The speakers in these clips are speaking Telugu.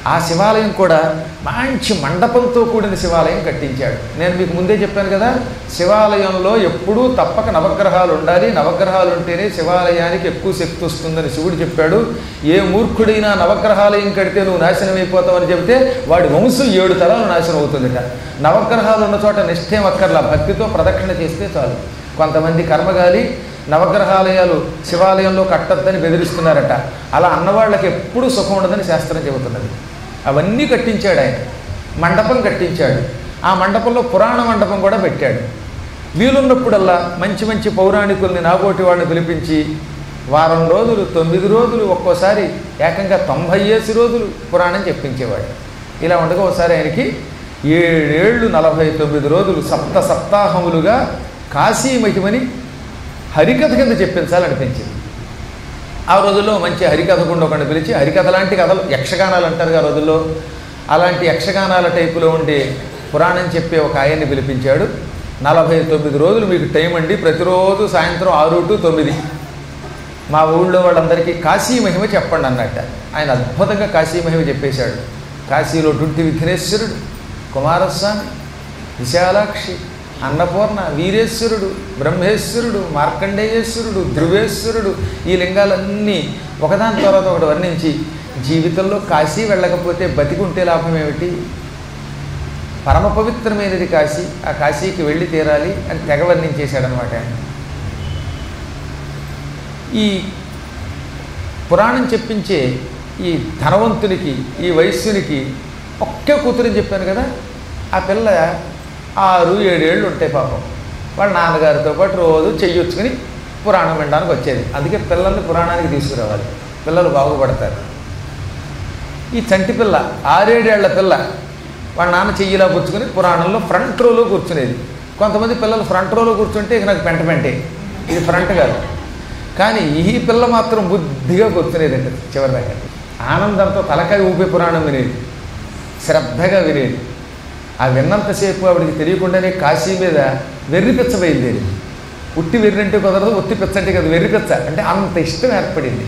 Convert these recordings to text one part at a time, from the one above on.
ఆ శివాలయం కూడా మంచి మండపంతో కూడిన శివాలయం కట్టించాడు నేను మీకు ముందే చెప్పాను కదా శివాలయంలో ఎప్పుడూ తప్పక నవగ్రహాలు ఉండాలి నవగ్రహాలు ఉంటేనే శివాలయానికి ఎక్కువ శక్తి వస్తుందని శివుడు చెప్పాడు ఏ మూర్ఖుడైనా నవగ్రహాలయం కడితే నువ్వు నాశనం అయిపోతావని చెబితే వాడి వంశం ఏడు తరాలు నాశనం అవుతుందట నవగ్రహాలు ఉన్న చోట నిష్ఠేం అక్కర్లా భక్తితో ప్రదక్షిణ చేస్తే చాలు కొంతమంది కర్మగాలి నవగ్రహాలయాలు శివాలయంలో కట్టద్దని బెదిరిస్తున్నారట అలా అన్నవాళ్ళకి ఎప్పుడూ సుఖం ఉండదని శాస్త్రం చెబుతున్నది అవన్నీ కట్టించాడు ఆయన మండపం కట్టించాడు ఆ మండపంలో పురాణ మండపం కూడా పెట్టాడు వీలున్నప్పుడల్లా మంచి మంచి పౌరాణికుల్ని నాబోటి వాళ్ళని పిలిపించి వారం రోజులు తొమ్మిది రోజులు ఒక్కోసారి ఏకంగా తొంభై ఏసి రోజులు పురాణం చెప్పించేవాడు ఇలా ఉండగా ఒకసారి ఆయనకి ఏడేళ్ళు నలభై తొమ్మిది రోజులు సప్త సప్తాహములుగా కాశీ మహిమని హరికథ కింద చెప్పించాలనిపించింది ఆ రోజుల్లో మంచి హరికథ గుండా ఒకటి పిలిచి హరికథ లాంటి కథలు యక్షగానాలు అంటారు ఆ రోజుల్లో అలాంటి యక్షగానాల టైపులో ఉండే పురాణం చెప్పే ఒక ఆయన్ని పిలిపించాడు నలభై తొమ్మిది రోజులు మీకు టైం అండి ప్రతిరోజు సాయంత్రం ఆరు టు తొమ్మిది మా ఊళ్ళో వాళ్ళందరికీ కాశీ మహిమ చెప్పండి అన్నట్ట ఆయన అద్భుతంగా కాశీ మహిమ చెప్పేశాడు కాశీలో డుంటి విఘ్నేశ్వరుడు కుమారస్వామి విశాలాక్షి అన్నపూర్ణ వీరేశ్వరుడు బ్రహ్మేశ్వరుడు మార్కండేయేశ్వరుడు ధ్రువేశ్వరుడు ఈ లింగాలన్నీ ఒకదాని తర్వాత ఒకటి వర్ణించి జీవితంలో కాశీ వెళ్ళకపోతే బతికుంటే లాభం ఏమిటి పరమ పవిత్రమైనది కాశీ ఆ కాశీకి వెళ్ళి తీరాలి అని తెగ వర్ణించేశాడనమాట ఆయన ఈ పురాణం చెప్పించే ఈ ధనవంతునికి ఈ వైశ్యునికి ఒకే కూతురని చెప్పాను కదా ఆ పిల్ల ఆరు ఏడేళ్ళు ఉంటాయి పాపం వాళ్ళ నాన్నగారితో పాటు రోజు చెయ్యొచ్చుకుని పురాణం వినడానికి వచ్చేది అందుకే పిల్లల్ని పురాణానికి తీసుకురావాలి పిల్లలు బాగుపడతారు ఈ చంటి పిల్ల ఆరేడేళ్ల పిల్ల వాళ్ళ నాన్న చెయ్యిలా పుచ్చుకొని పురాణంలో ఫ్రంట్ రోలో కూర్చునేది కొంతమంది పిల్లలు ఫ్రంట్ రోలో కూర్చుంటే ఇక నాకు పెంట పెంటే ఇది ఫ్రంట్ కాదు కానీ ఈ పిల్ల మాత్రం బుద్ధిగా కూర్చునేది అండి చివరి దగ్గర ఆనందంతో తలకాయ ఊపే పురాణం వినేది శ్రద్ధగా వినేది ఆ విన్నంతసేపు ఆవిడికి తెలియకుండానే కాశీ మీద వెర్రి పిచ్చ బయలుదేరింది ఉట్టి వెర్రి అంటే కుదరదు ఒత్తి పిచ్చ అంటే కదా వెర్రి పిచ్చ అంటే అంత ఇష్టం ఏర్పడింది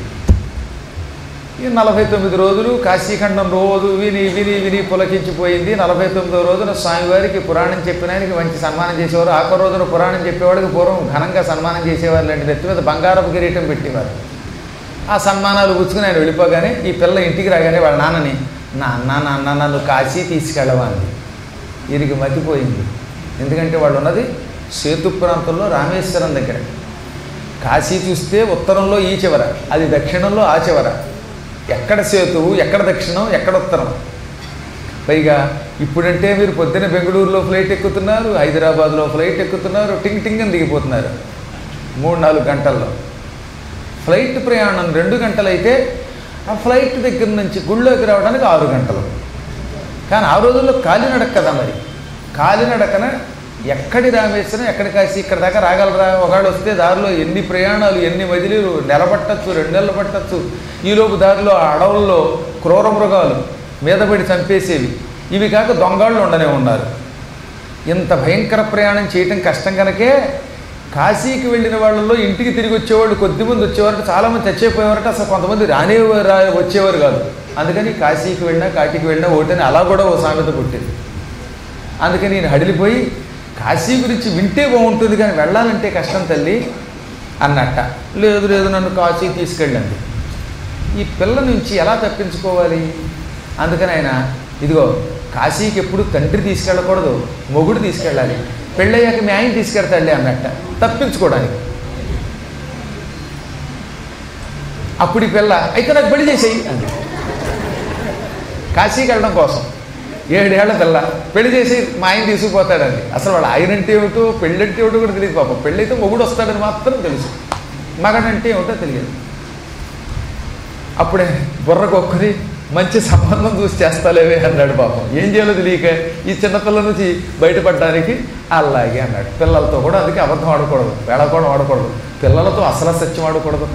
ఈ నలభై తొమ్మిది రోజులు కాశీఖండం రోజు విని విని విని పులకించిపోయింది నలభై తొమ్మిదో రోజున స్వామివారికి పురాణం చెప్పిన ఆయనకి మంచి సన్మానం చేసేవారు ఆఖరి రోజున పురాణం చెప్పేవాడికి పూర్వం ఘనంగా సన్మానం చేసేవారు లాంటి నెత్తి మీద బంగారపు కిరీటం పెట్టేవారు ఆ సన్మానాలు పుచ్చుకుని ఆయన వెళ్ళిపోగానే ఈ పిల్ల ఇంటికి రాగానే వాళ్ళ నాన్నని నాన్న నాన్న నన్ను కాశీ తీసుకెళ్ళవా అంది వీరికి మతిపోయింది ఎందుకంటే వాళ్ళు ఉన్నది సేతు ప్రాంతంలో రామేశ్వరం దగ్గర కాశీ చూస్తే ఉత్తరంలో ఈ చివర అది దక్షిణంలో ఆ చివర ఎక్కడ సేతువు ఎక్కడ దక్షిణం ఎక్కడ ఉత్తరం పైగా ఇప్పుడంటే మీరు పొద్దున బెంగళూరులో ఫ్లైట్ ఎక్కుతున్నారు హైదరాబాద్లో ఫ్లైట్ ఎక్కుతున్నారు టింగ్ టింగ్ అని దిగిపోతున్నారు మూడు నాలుగు గంటల్లో ఫ్లైట్ ప్రయాణం రెండు గంటలైతే ఆ ఫ్లైట్ దగ్గర నుంచి గుళ్ళోకి రావడానికి ఆరు గంటలు కానీ ఆ రోజుల్లో కాలినడక కదా మరి కాలినడకన ఎక్కడి రామేశ్వరం ఎక్కడి కాశీ ఇక్కడ దాకా రాగలరా ఒకవేళ వస్తే దారిలో ఎన్ని ప్రయాణాలు ఎన్ని మదిలీలు నెలబట్టచ్చు రెండు నెలలు పట్టచ్చు ఈలోపు దారిలో ఆ అడవుల్లో క్రూర మృగాలు మీదపడి చంపేసేవి ఇవి కాక దొంగాళ్ళు ఉండనే ఉన్నారు ఇంత భయంకర ప్రయాణం చేయటం కష్టం కనుకే కాశీకి వెళ్ళిన వాళ్ళలో ఇంటికి తిరిగి వచ్చేవాళ్ళు కొద్దిమంది వచ్చేవారు చాలామంది చచ్చిపోయేవారట అసలు కొంతమంది రానే రా వచ్చేవారు కాదు అందుకని కాశీకి వెళ్ళినా కాటికి వెళ్ళినా ఓటని అలా కూడా ఓ సామెత పుట్టింది అందుకని నేను హడిలిపోయి కాశీ గురించి వింటే బాగుంటుంది కానీ వెళ్ళాలంటే కష్టం తల్లి అన్నట్ట లేదు లేదు నన్ను కాశీ తీసుకెళ్ళండి ఈ పిల్ల నుంచి ఎలా తప్పించుకోవాలి అందుకని ఆయన ఇదిగో కాశీకి ఎప్పుడు తండ్రి తీసుకెళ్ళకూడదు మొగుడు తీసుకెళ్ళాలి పెళ్ళయ్యాక మీ ఆయన తీసుకెళ్తాడులే అన్నట్ట తప్పించుకోవడానికి అప్పుడు ఈ పిల్ల అయితే నాకు పెళ్లి చేసేయి అంది కాశీకి వెళ్ళడం కోసం ఏడేళ్ల పిల్ల పెళ్లి చేసి మా ఆయన తీసుకుపోతాడండి అసలు వాడు ఆయన అంటే ఏమిటో పెళ్ళి అంటే ఏమిటో కూడా తెలియదు పాపం పెళ్ళి అయితే మొగుడు వస్తాడని మాత్రం తెలుసు మగడంటే ఏమిటో తెలియదు అప్పుడే బుర్రకొక్కరి మంచి సంబంధం చూసి చేస్తాలేవే అన్నాడు పాపం ఏం చేయాలో తెలియక ఈ చిన్నపిల్ల నుంచి బయటపడడానికి అలాగే అన్నాడు పిల్లలతో కూడా అందుకే అబద్ధం ఆడకూడదు వేళకోవడం ఆడకూడదు పిల్లలతో అసలు సత్యం ఆడకూడదు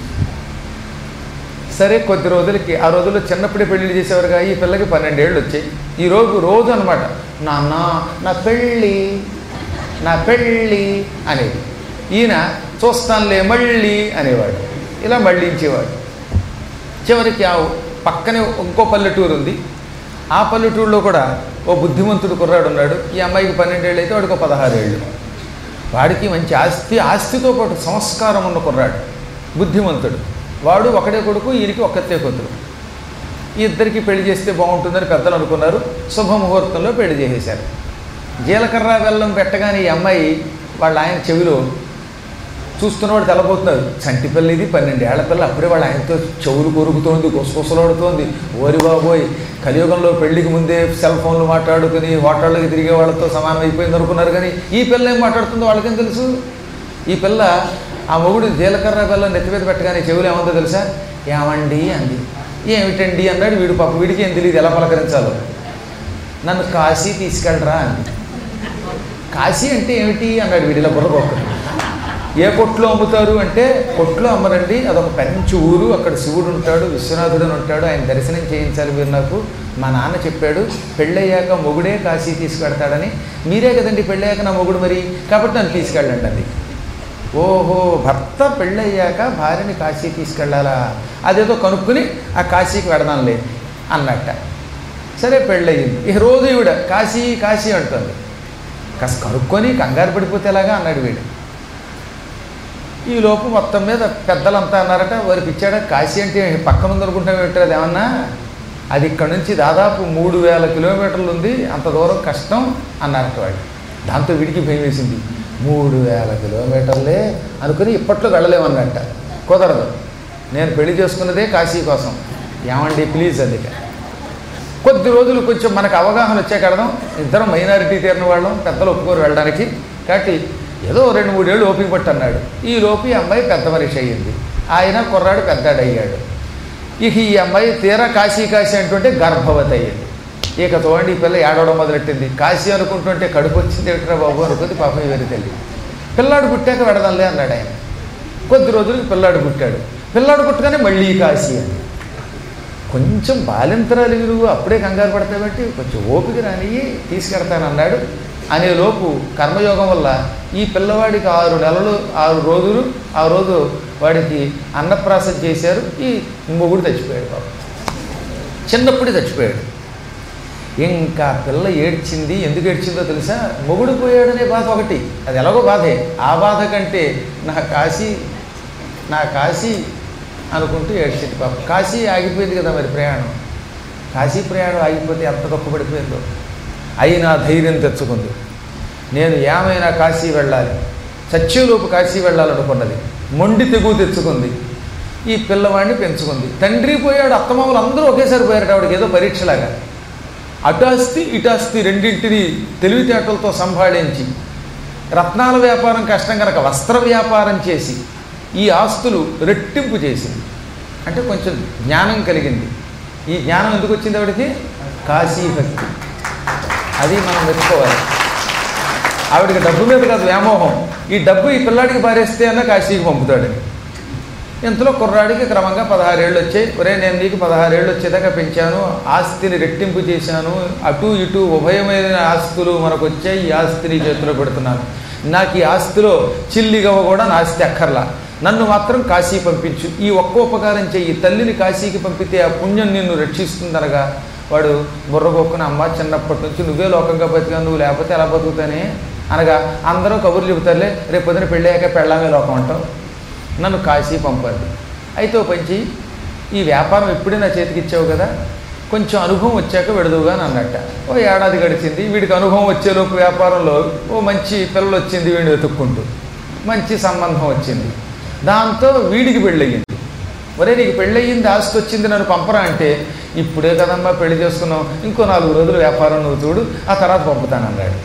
సరే కొద్ది రోజులకి ఆ రోజుల్లో చిన్నప్పుడే పెళ్లి చేసేవారుగా ఈ పిల్లకి పన్నెండేళ్ళు వచ్చాయి ఈ రోజు రోజు అనమాట నాన్న నా పెళ్ళి నా పెళ్ళి అనేది ఈయన చూస్తానులే మళ్ళీ అనేవాడు ఇలా మళ్ళించేవాడు చివరికి ఆ పక్కనే ఇంకో పల్లెటూరు ఉంది ఆ పల్లెటూళ్ళలో కూడా ఓ బుద్ధిమంతుడు కుర్రాడు ఉన్నాడు ఈ అమ్మాయికి పన్నెండేళ్ళు అయితే వాడికి ఒక పదహారేళ్ళు వాడికి మంచి ఆస్తి ఆస్తితో పాటు సంస్కారం ఉన్న కుర్రాడు బుద్ధిమంతుడు వాడు ఒకడే కొడుకు ఈయనకి ఒక్కతే కూతురు ఈ ఇద్దరికి పెళ్లి చేస్తే బాగుంటుందని పెద్దలు అనుకున్నారు శుభముహూర్తంలో పెళ్లి చేసేశారు జీలకర్ర బెల్లం పెట్టగానే ఈ అమ్మాయి వాళ్ళ ఆయన చెవిలో చూస్తున్నవాడు తెల్లబోతున్నారు చంటి పిల్ల ఇది పన్నెండేళ్ల పిల్ల అప్పుడే వాళ్ళ ఆయనతో చెవులు కొరుకుతోంది గుసగుసలాడుతోంది ఓరి బాబోయ్ కలియుగంలో పెళ్లికి ముందే సెల్ ఫోన్లు మాట్లాడుకుని హోటళ్ళకి తిరిగే వాళ్ళతో సమానం అయిపోయింది అనుకున్నారు కానీ ఈ పిల్ల ఏం మాట్లాడుతుందో వాళ్ళకేం తెలుసు ఈ పిల్ల ఆ మొగుడు జీలకర్ర బెల్లం నెత్తి మీద పెట్టగానే చెవులు ఏమందో తెలుసా ఏమండి అంది ఏమిటండి అన్నాడు వీడు పాప వీడికి ఏం తెలియదు ఎలా పలకరించాలో నన్ను కాశీ తీసుకెళ్ళరా అంది కాశీ అంటే ఏమిటి అన్నాడు వీడిలా బుర్రకొక్క ఏ కొట్లో అమ్ముతారు అంటే కొట్లో అమ్మరండి అదొక పెంచి ఊరు అక్కడ శివుడు ఉంటాడు విశ్వనాథుడు అని ఉంటాడు ఆయన దర్శనం చేయించాలి మీరు నాకు మా నాన్న చెప్పాడు పెళ్ళయ్యాక మొగుడే కాశీ తీసుకెడతాడని మీరే కదండి పెళ్ళయ్యాక నా మొగుడు మరి కాబట్టి నన్ను తీసుకెళ్ళండి అది ఓహో భర్త పెళ్ళయ్యాక భార్యని కాశీ తీసుకెళ్ళాలా అదేదో కనుక్కుని ఆ కాశీకి వెడదాంలే అన్నట్ట సరే పెళ్ళయింది ఇక రోజు ఈవిడ కాశీ కాశీ అంటుంది కాస్త కనుక్కొని కంగారు పడిపోతే ఎలాగా అన్నాడు వీడు ఈ లోపు మొత్తం మీద పెద్దలంతా అన్నారట వారికి ఇచ్చాడ కాశీ అంటే పక్కన ఉంది అనుకుంటాం అది ఏమన్నా అది ఇక్కడ నుంచి దాదాపు మూడు వేల కిలోమీటర్లు ఉంది అంత దూరం కష్టం అన్నారట వాడు దాంతో వీడికి భయం వేసింది మూడు వేల కిలోమీటర్లే అనుకుని ఇప్పట్లో వెళ్ళలేమన్నట్ట కుదరదు నేను పెళ్లి చేసుకున్నదే కాశీ కోసం ఏమండి ప్లీజ్ అందుకే కొద్ది రోజులు కొంచెం మనకు అవగాహన వచ్చాక వెళదాం ఇద్దరం మైనారిటీ తీరిన వాళ్ళం పెద్దలు ఒప్పుకోరు వెళ్ళడానికి కాబట్టి ఏదో రెండు మూడేళ్ళు ఓపిక పట్టు అన్నాడు ఈ లోపు ఈ అమ్మాయి పెద్ద మనిషి అయ్యింది ఆయన కుర్రాడు పెద్దాడు అయ్యాడు ఇక ఈ అమ్మాయి తీరా కాశీ కాశీ అంటుంటే గర్భవతి అయ్యింది ఇక చూడండి ఈ పిల్ల ఏడవడం మొదలెట్టింది కాశీ అనుకుంటుంటే కడుపు వచ్చింది ఏమిట్రా బాబు అనుకుంది పాపం వేరే తల్లి పిల్లాడు పుట్టాక వెడదాంలే అన్నాడు ఆయన కొద్ది రోజులకి పిల్లాడు పుట్టాడు పిల్లాడు పుట్టగానే మళ్ళీ కాశీ అని కొంచెం బాలింతరాలు నువ్వు అప్పుడే కంగారు పడతాబట్టి కొంచెం ఓపిక రాని తీసుకెడతానన్నాడు అనే లోపు కర్మయోగం వల్ల ఈ పిల్లవాడికి ఆరు నెలలు ఆరు రోజులు ఆ రోజు వాడికి అన్నప్రాసం చేశారు ఈ మొగుడు చచ్చిపోయాడు బాబు చిన్నప్పుడే చచ్చిపోయాడు ఇంకా పిల్ల ఏడ్చింది ఎందుకు ఏడ్చిందో తెలుసా మొగుడు పోయాడనే బాధ ఒకటి అది ఎలాగో బాధే ఆ బాధ కంటే నా కాశీ నా కాశీ అనుకుంటూ ఏడ్చింది పాప కాశీ ఆగిపోయింది కదా మరి ప్రయాణం కాశీ ప్రయాణం ఆగిపోతే ఎంత గొప్పపడిపోయిందో అయినా ధైర్యం తెచ్చుకుంది నేను ఏమైనా కాశీ వెళ్ళాలి సత్యలోపు కాశీ వెళ్ళాలనుకున్నది మొండి తెగువ తెచ్చుకుంది ఈ పిల్లవాడిని పెంచుకుంది తండ్రి పోయాడు అత్తమామలు అందరూ ఒకేసారి పోయారట ఆవిడకి ఏదో పరీక్షలాగా అటాస్తి ఇటాస్తి రెండింటిని తెలివితేటలతో సంభాళించి రత్నాల వ్యాపారం కష్టం కనుక వస్త్ర వ్యాపారం చేసి ఈ ఆస్తులు రెట్టింపు చేసింది అంటే కొంచెం జ్ఞానం కలిగింది ఈ జ్ఞానం ఎందుకు వచ్చింది ఆవిడకి కాశీ భక్తి అది మనం మెచ్చుకోవాలి ఆవిడకి డబ్బు మీద కాదు వ్యామోహం ఈ డబ్బు ఈ పిల్లాడికి పారేస్తే అన్న కాశీకి పంపుతాడని ఇంతలో కుర్రాడికి క్రమంగా పదహారేళ్ళు వచ్చాయి ఒరే నేను నీకు పదహారేళ్ళు వచ్చేదాకా పెంచాను ఆస్తిని రెట్టింపు చేశాను అటు ఇటు ఉభయమైన ఆస్తులు మనకు వచ్చాయి ఈ ఆస్తిని చేతిలో పెడుతున్నాను నాకు ఈ ఆస్తిలో చిల్లిగవ్వ కూడా నా ఆస్తి అక్కర్లా నన్ను మాత్రం కాశీ పంపించు ఈ ఒక్క ఉపకారం చెయ్యి తల్లిని కాశీకి పంపితే ఆ పుణ్యం నిన్ను రక్షిస్తుందనగా వాడు బుర్రగొక్కున అమ్మ చిన్నప్పటి నుంచి నువ్వే లోకంగా బతికా నువ్వు లేకపోతే ఎలా బతుకుతానే అనగా అందరూ కబుర్లు చెబుతారులే రేపు పొద్దున పెళ్ళాక పెళ్ళామే లోకం అంటాం నన్ను కాశీ పంపండి అయితే ఓ పంచి ఈ వ్యాపారం ఎప్పుడే నా చేతికి ఇచ్చావు కదా కొంచెం అనుభవం వచ్చాక వెడదువుగా అన్నట్ట ఓ ఏడాది గడిచింది వీడికి అనుభవం వచ్చేలోపు వ్యాపారంలో ఓ మంచి పిల్లలు వచ్చింది వీడిని వెతుక్కుంటూ మంచి సంబంధం వచ్చింది దాంతో వీడికి పెళ్ళయింది ఒరే నీకు పెళ్ళయింది ఆస్తి వచ్చింది నన్ను పంపరా అంటే ఇప్పుడే కదమ్మా పెళ్లి చేసుకున్నాం ఇంకో నాలుగు రోజులు వ్యాపారం నువ్వు చూడు ఆ తర్వాత పంపుతానన్నాడు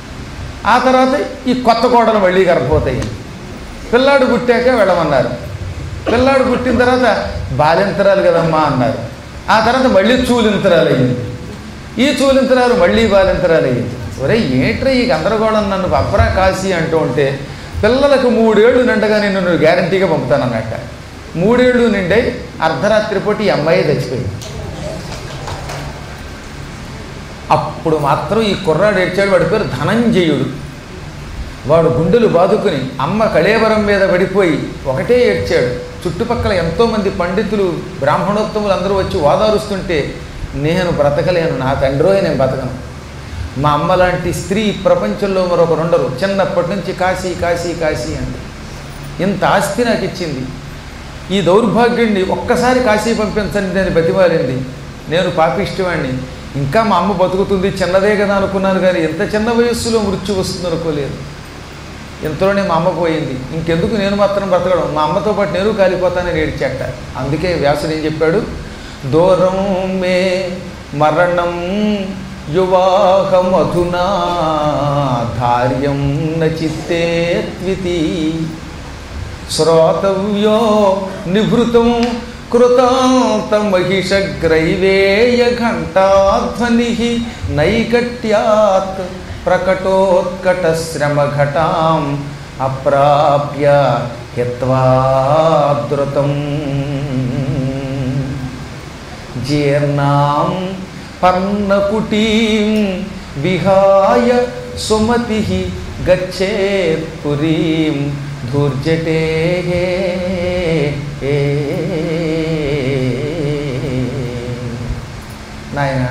ఆ తర్వాత ఈ కొత్త కోడలు మళ్ళీ గర్భవతి పిల్లాడు పుట్టాక వెళ్ళమన్నారు పిల్లాడు పుట్టిన తర్వాత బాలింతరాలు కదమ్మా అన్నారు ఆ తర్వాత మళ్ళీ చూలింతరాలు అయ్యింది ఈ చూలింతరాలు మళ్ళీ బాలింతరాలు అయ్యింది ఒరే ఏంట్రా ఈ గందరగోళం నన్ను పంపరా కాశీ అంటూ ఉంటే పిల్లలకు మూడేళ్లు నిండగా నేను నువ్వు గ్యారంటీగా పంపుతానన్నట్ట మూడేళ్లు నిండై అర్ధరాత్రి పూట ఈ అమ్మాయి చచ్చిపోయింది అప్పుడు మాత్రం ఈ కుర్రాడు ఏడ్చాడు వాడి పేరు ధనంజయుడు వాడు గుండెలు బాదుకుని అమ్మ కళేవరం మీద పడిపోయి ఒకటే ఏడ్చాడు చుట్టుపక్కల ఎంతోమంది పండితులు బ్రాహ్మణోత్తములు అందరూ వచ్చి ఓదారుస్తుంటే నేను బ్రతకలేను నా తండ్రోయే నేను బ్రతకను మా అమ్మ లాంటి స్త్రీ ప్రపంచంలో మరొకరు ఉండరు చిన్నప్పటి నుంచి కాశీ కాశీ కాశీ అంది ఇంత ఆస్తి నాకు ఇచ్చింది ఈ దౌర్భాగ్యుడిని ఒక్కసారి కాశీ పంపించండి నేను బతిమాలింది నేను పాపిష్టివాణ్ణి ఇంకా మా అమ్మ బతుకుతుంది చిన్నదే కదా అనుకున్నాను కానీ ఇంత చిన్న వయస్సులో మృత్యు వస్తుంది అనుకోలేదు ఇంతలోనే మా అమ్మ పోయింది ఇంకెందుకు నేను మాత్రం బ్రతకడం మా అమ్మతో పాటు నేను కాలిపోతానని ఏడ్చాట అందుకే వ్యాసుడు ఏం చెప్పాడు దూరం మే మరణం యువాహమధునా ధార్యం నచిత్తే త్వితి శ్రోతవ్యో నిభృతం కృతాంతమహిషగ్రైవేయ ఘంటాధ్వని నైకట్యాత్ ప్రకటోత్కటశ్రమఘటాం అప్రాప్య హిత్వాద్రుతం జీర్ణాం పర్ణకుటీం విహాయ సుమతి గచ్చేత్ పురీం ధూర్జటే నాయన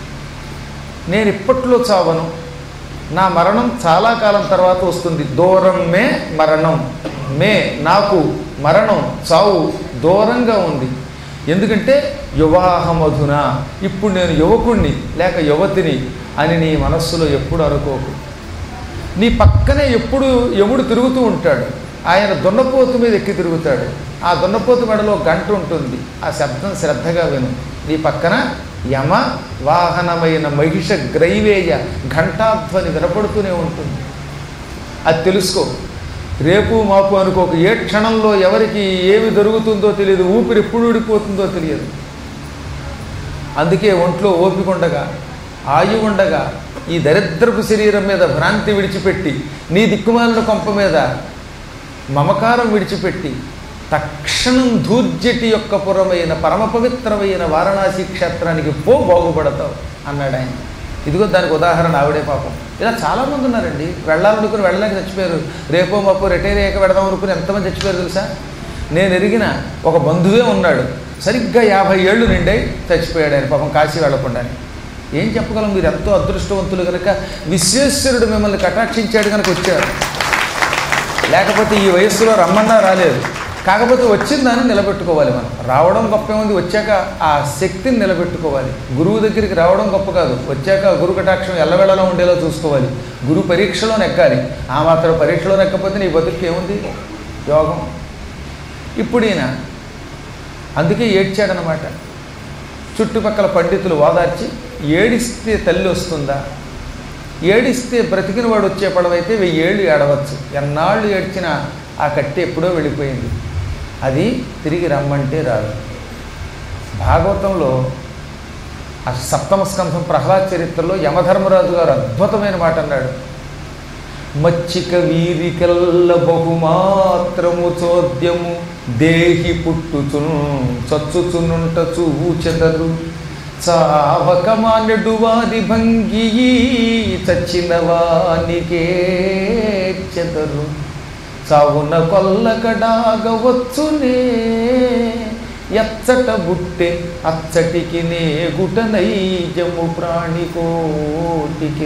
నేను ఇప్పట్లో చావను నా మరణం చాలా కాలం తర్వాత వస్తుంది దూరం మే మరణం మే నాకు మరణం చావు దూరంగా ఉంది ఎందుకంటే యువాహమధున ఇప్పుడు నేను యువకుణ్ణి లేక యువతిని అని నీ మనస్సులో ఎప్పుడు అనుకోకు నీ పక్కనే ఎప్పుడు యముడు తిరుగుతూ ఉంటాడు ఆయన దున్నపోతు మీద ఎక్కి తిరుగుతాడు ఆ దున్నపోతు మెడలో గంట ఉంటుంది ఆ శబ్దం శ్రద్ధగా విను నీ పక్కన యమ వాహనమైన మహిష గ్రైవేయ ఘంటాధ్వని వినపడుతూనే ఉంటుంది అది తెలుసుకో రేపు మాపు అనుకోకు ఏ క్షణంలో ఎవరికి ఏమి జరుగుతుందో తెలియదు ఊపిరి ఎప్పుడు ఊడిపోతుందో తెలియదు అందుకే ఒంట్లో ఓపిక ఉండగా ఆయువు ఉండగా ఈ దరిద్రపు శరీరం మీద భ్రాంతి విడిచిపెట్టి నీ దిక్కుమాలిన కొంప మీద మమకారం విడిచిపెట్టి తక్షణం ధూర్జటి యొక్క పురమైన పరమ పవిత్రమైన వారణాసి క్షేత్రానికి పో బాగుపడతావు అన్నాడు ఆయన ఇదిగో దానికి ఉదాహరణ ఆవిడే పాపం ఇలా చాలామంది ఉన్నారండి వెళ్ళాలనుకుని వెళ్ళలేక చచ్చిపోయారు రేపో మాపో రిటైర్ అయ్యాక వెడదాం అనుకుని ఎంతమంది చచ్చిపోయారు తెలుసా నేను ఎరిగిన ఒక బంధువే ఉన్నాడు సరిగ్గా యాభై ఏళ్ళు నిండై చచ్చిపోయాడు ఆయన పాపం కాశీ వెళ్లకుండానే ఏం చెప్పగలం మీరు ఎంతో అదృష్టవంతులు కనుక విశ్వేశ్వరుడు మిమ్మల్ని కటాక్షించాడు కనుక వచ్చారు లేకపోతే ఈ వయస్సులో రమ్మన్నా రాలేదు కాకపోతే వచ్చిన దాన్ని నిలబెట్టుకోవాలి మనం రావడం గొప్ప ఉంది వచ్చాక ఆ శక్తిని నిలబెట్టుకోవాలి గురువు దగ్గరికి రావడం గొప్ప కాదు వచ్చాక గురు కటాక్షం ఎల్లవెళ్ళలో ఉండేలా చూసుకోవాలి గురు పరీక్షలో నెక్కాలి ఆ మాత్రం పరీక్షలో నెక్కపోతే నీ బతుకు ఏముంది యోగం ఇప్పుడు ఈయన అందుకే ఏడ్చాడనమాట చుట్టుపక్కల పండితులు ఓదార్చి ఏడిస్తే తల్లి వస్తుందా ఏడిస్తే బ్రతికిన వాడు వచ్చే పడవైతే వెయ్యి ఏళ్ళు ఏడవచ్చు ఎన్నాళ్ళు ఏడ్చినా ఆ కట్టె ఎప్పుడో వెళ్ళిపోయింది అది తిరిగి రమ్మంటే రాదు భాగవతంలో ఆ సప్తమ స్కంధం ప్రహ్లాద్ చరిత్రలో యమధర్మరాజు గారు అద్భుతమైన మాట అన్నాడు మచ్చిక వీరికల్ల బహుమాత్రము చోద్యము దేహి పుట్టుచును చచ్చుచునుంట చూచెదరు చావక మానడు వారి భంగి చచ్చిన వానికే చెదరు చావున కొల్లకడాగవచ్చునే ఎచ్చట బుట్టె అచ్చటికి నేగుట నైజము ప్రాణికోటికి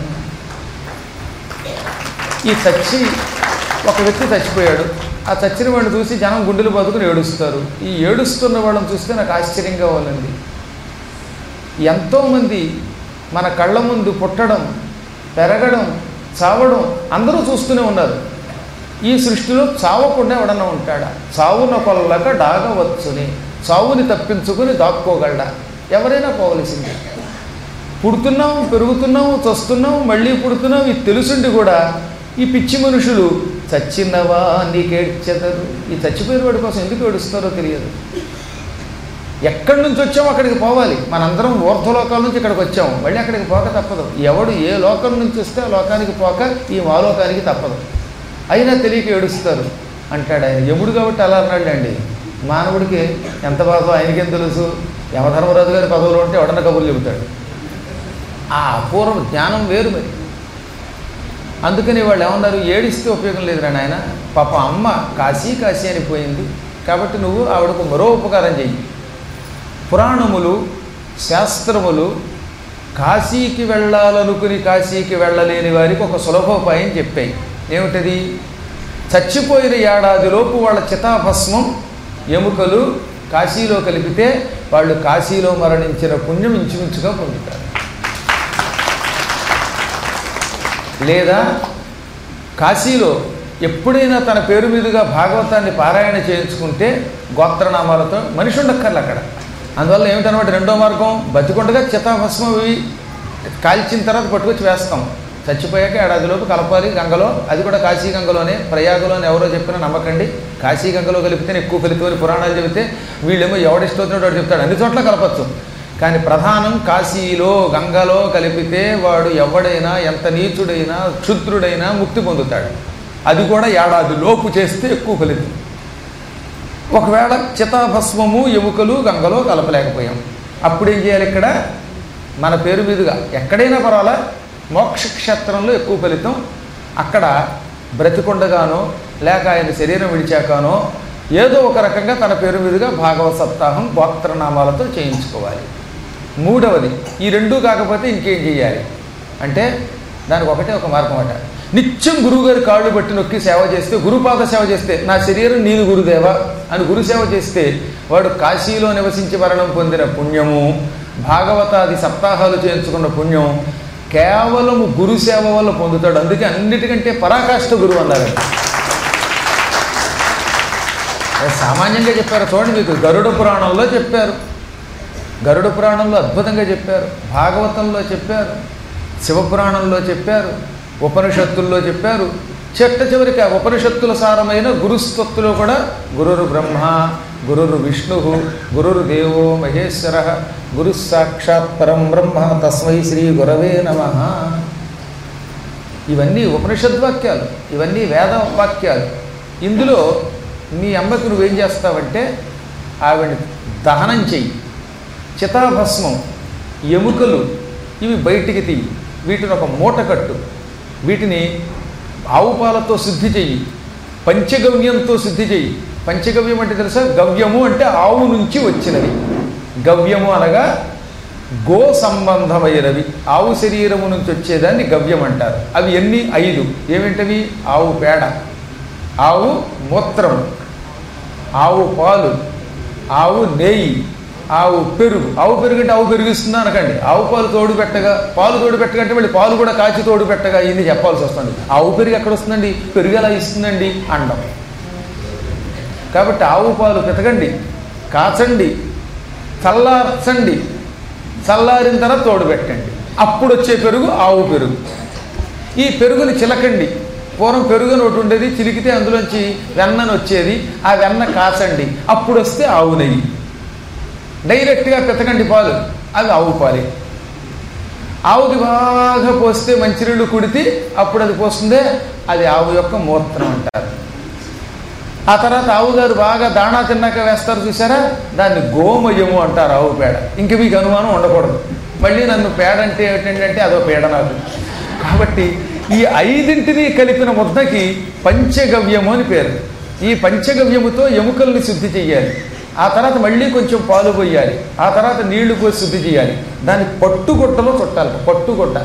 ఈ చచ్చి ఒక వ్యక్తి చచ్చిపోయాడు ఆ చచ్చిన వాడిని చూసి జనం గుండెలు బతుకుని ఏడుస్తారు ఈ ఏడుస్తున్న వాళ్ళని చూస్తే నాకు ఆశ్చర్యంగా ఉందండి ఎంతోమంది మన కళ్ళ ముందు పుట్టడం పెరగడం చావడం అందరూ చూస్తూనే ఉన్నారు ఈ సృష్టిలో చావకుండా ఎవడన్నా ఉంటాడా చావున కొల్లక డాగవచ్చుని చావుని తప్పించుకుని దాక్కోగలడా ఎవరైనా పోవలసిందే పుడుతున్నాం పెరుగుతున్నాం చస్తున్నాం మళ్ళీ పుడుతున్నాం ఇది తెలుసుండి కూడా ఈ పిచ్చి మనుషులు చచ్చినవా నీకేడ్చెదరు ఈ చచ్చిపోయిన వాడి కోసం ఎందుకు ఏడుస్తారో తెలియదు ఎక్కడి నుంచి వచ్చామో అక్కడికి పోవాలి మనందరం ఊర్ధ్వలోకాల నుంచి ఇక్కడికి వచ్చాము మళ్ళీ అక్కడికి పోక తప్పదు ఎవడు ఏ లోకం నుంచి వస్తే ఆ లోకానికి పోక ఈ మాలోకానికి తప్పదు అయినా తెలియక ఏడుస్తారు అంటాడు ఆయన యముడు కాబట్టి అలా అన్నాడు అండి మానవుడికి ఎంత బాధో ఆయనకేం తెలుసు యమధర్మరాజు గారి పదవులు ఉంటే ఎవడన్న కబుర్లు చెబుతాడు ఆ అపూర్వ జ్ఞానం వేరు మరి అందుకని వాళ్ళు ఏమన్నారు ఏడిస్తే ఉపయోగం లేదురా నాయన పాప అమ్మ కాశీ కాశీ అని పోయింది కాబట్టి నువ్వు ఆవిడకు మరో ఉపకారం చెయ్యి పురాణములు శాస్త్రములు కాశీకి వెళ్ళాలనుకుని కాశీకి వెళ్ళలేని వారికి ఒక సులభోపాయం చెప్పాయి ఏమిటది చచ్చిపోయిన ఏడాదిలోపు వాళ్ళ చితాభస్మం ఎముకలు కాశీలో కలిపితే వాళ్ళు కాశీలో మరణించిన పుణ్యం ఇంచుమించుగా పొందుతారు లేదా కాశీలో ఎప్పుడైనా తన పేరు మీదుగా భాగవతాన్ని పారాయణ చేయించుకుంటే గోత్రనామాలతో మనిషి ఉండక్కర్లే అక్కడ అందువల్ల ఏమిటనమాట రెండో మార్గం బతికొండగా చితాభస్మం ఇవి కాల్చిన తర్వాత పట్టుకొచ్చి వేస్తాం చచ్చిపోయాక ఏడాదిలోపు కలపాలి గంగలో అది కూడా కాశీ గంగలోనే ప్రయాగలోనే ఎవరో చెప్పినా నమ్మకండి కాశీ గంగలో కలిపితేనే ఎక్కువ ఫలితం అని పురాణాలు చెబితే వీళ్ళేమో ఎవడిష్టవుతున్నాడో వాడు చెప్తాడు అన్ని చోట్ల కలపచ్చు కానీ ప్రధానం కాశీలో గంగలో కలిపితే వాడు ఎవడైనా ఎంత నీచుడైనా క్షుద్రుడైనా ముక్తి పొందుతాడు అది కూడా ఏడాది లోపు చేస్తే ఎక్కువ ఫలితం ఒకవేళ చితాభస్మము ఎముకలు గంగలో కలపలేకపోయాం అప్పుడేం చేయాలి ఇక్కడ మన పేరు మీదుగా ఎక్కడైనా పర్వాలా మోక్షక్షేత్రంలో ఎక్కువ ఫలితం అక్కడ బ్రతికొండగానో లేక ఆయన శరీరం విడిచాకానో ఏదో ఒక రకంగా తన పేరు మీదుగా భాగవత సప్తాహం గోత్రనామాలతో చేయించుకోవాలి మూడవది ఈ రెండూ కాకపోతే ఇంకేం చేయాలి అంటే దానికి ఒకటే ఒక మార్గం అట నిత్యం గురువుగారి కాళ్ళు బట్టి నొక్కి సేవ చేస్తే గురుపాద సేవ చేస్తే నా శరీరం నీది గురుదేవా అని గురు సేవ చేస్తే వాడు కాశీలో నివసించి మరణం పొందిన పుణ్యము భాగవతాది సప్తాహాలు చేయించుకున్న పుణ్యం కేవలం గురు సేవ వల్ల పొందుతాడు అందుకే అన్నిటికంటే పరాకాష్ఠ గురువు అన్నారు సామాన్యంగా చెప్పారు చూడండి మీకు గరుడ పురాణంలో చెప్పారు గరుడ పురాణంలో అద్భుతంగా చెప్పారు భాగవతంలో చెప్పారు శివపురాణంలో చెప్పారు ఉపనిషత్తుల్లో చెప్పారు చెట్ట చివరికి ఆ ఉపనిషత్తుల సారమైన గురుస్తత్తులో కూడా గురురు బ్రహ్మ గురురు విష్ణు గురురు దేవో మహేశ్వర గురు సాక్షాత్ పరం బ్రహ్మ తస్మై శ్రీ గురవే నమ ఇవన్నీ ఉపనిషద్వాక్యాలు ఇవన్నీ వేద వాక్యాలు ఇందులో మీ అమ్మకి నువ్వేం చేస్తావంటే ఆవిడ దహనం చెయ్యి చితాభస్మం ఎముకలు ఇవి బయటికి తీయి వీటిని ఒక మూట కట్టు వీటిని ఆవు పాలతో శుద్ధి చెయ్యి పంచగవ్యంతో శుద్ధి చెయ్యి పంచగవ్యం అంటే తెలుసా గవ్యము అంటే ఆవు నుంచి వచ్చినది గవ్యము అనగా గో సంబంధమైనవి ఆవు శరీరము నుంచి వచ్చేదాన్ని గవ్యం అంటారు అవి ఎన్ని ఐదు ఏమిటవి ఆవు పేడ ఆవు మూత్రం ఆవు పాలు ఆవు నెయ్యి ఆవు పెరుగు ఆవు పెరుగు అంటే ఆవు పెరిగిస్తుందా అనకండి ఆవు పాలు తోడు పెట్టగా పాలు తోడు పెట్టకంటే మళ్ళీ పాలు కూడా కాచి తోడు పెట్టగా ఇన్ని చెప్పాల్సి వస్తుంది ఆవు పెరుగు ఎక్కడ వస్తుందండి పెరుగు ఎలా ఇస్తుందండి అండం కాబట్టి ఆవు పాలు పెతకండి కాచండి చల్లార్చండి చల్లారిన తర్వాత తోడు పెట్టండి అప్పుడు వచ్చే పెరుగు ఆవు పెరుగు ఈ పెరుగుని చిలకండి పూర్వం పెరుగు అని ఒకటి ఉండేది చిలికితే అందులోంచి వెన్నని వచ్చేది ఆ వెన్న కాచండి అప్పుడు వస్తే ఆవు నెయ్యి డైరెక్ట్గా పెతకండి పాలు అవి ఆవు పాలే ఆవుకి బాగా పోస్తే మంచినీళ్ళు కుడితే అప్పుడు అది పోస్తుందే అది ఆవు యొక్క మూత్రం అంటారు ఆ తర్వాత ఆవుగారు బాగా దాణా తిన్నాక వేస్తారు చూసారా దాన్ని గోమయము అంటారు ఆవు పేడ ఇంక మీకు అనుమానం ఉండకూడదు మళ్ళీ నన్ను పేడ అంటే ఏమిటంటే అదో పేడ నాకు కాబట్టి ఈ ఐదింటిని కలిపిన ముద్దకి పంచగవ్యము అని పేరు ఈ పంచగవ్యముతో ఎముకల్ని శుద్ధి చెయ్యాలి ఆ తర్వాత మళ్ళీ కొంచెం పాలు పోయాలి ఆ తర్వాత నీళ్లు పోసి శుద్ధి చేయాలి దాన్ని పట్టుగుడ్డలో చుట్టాలి పట్టుగుడ్డ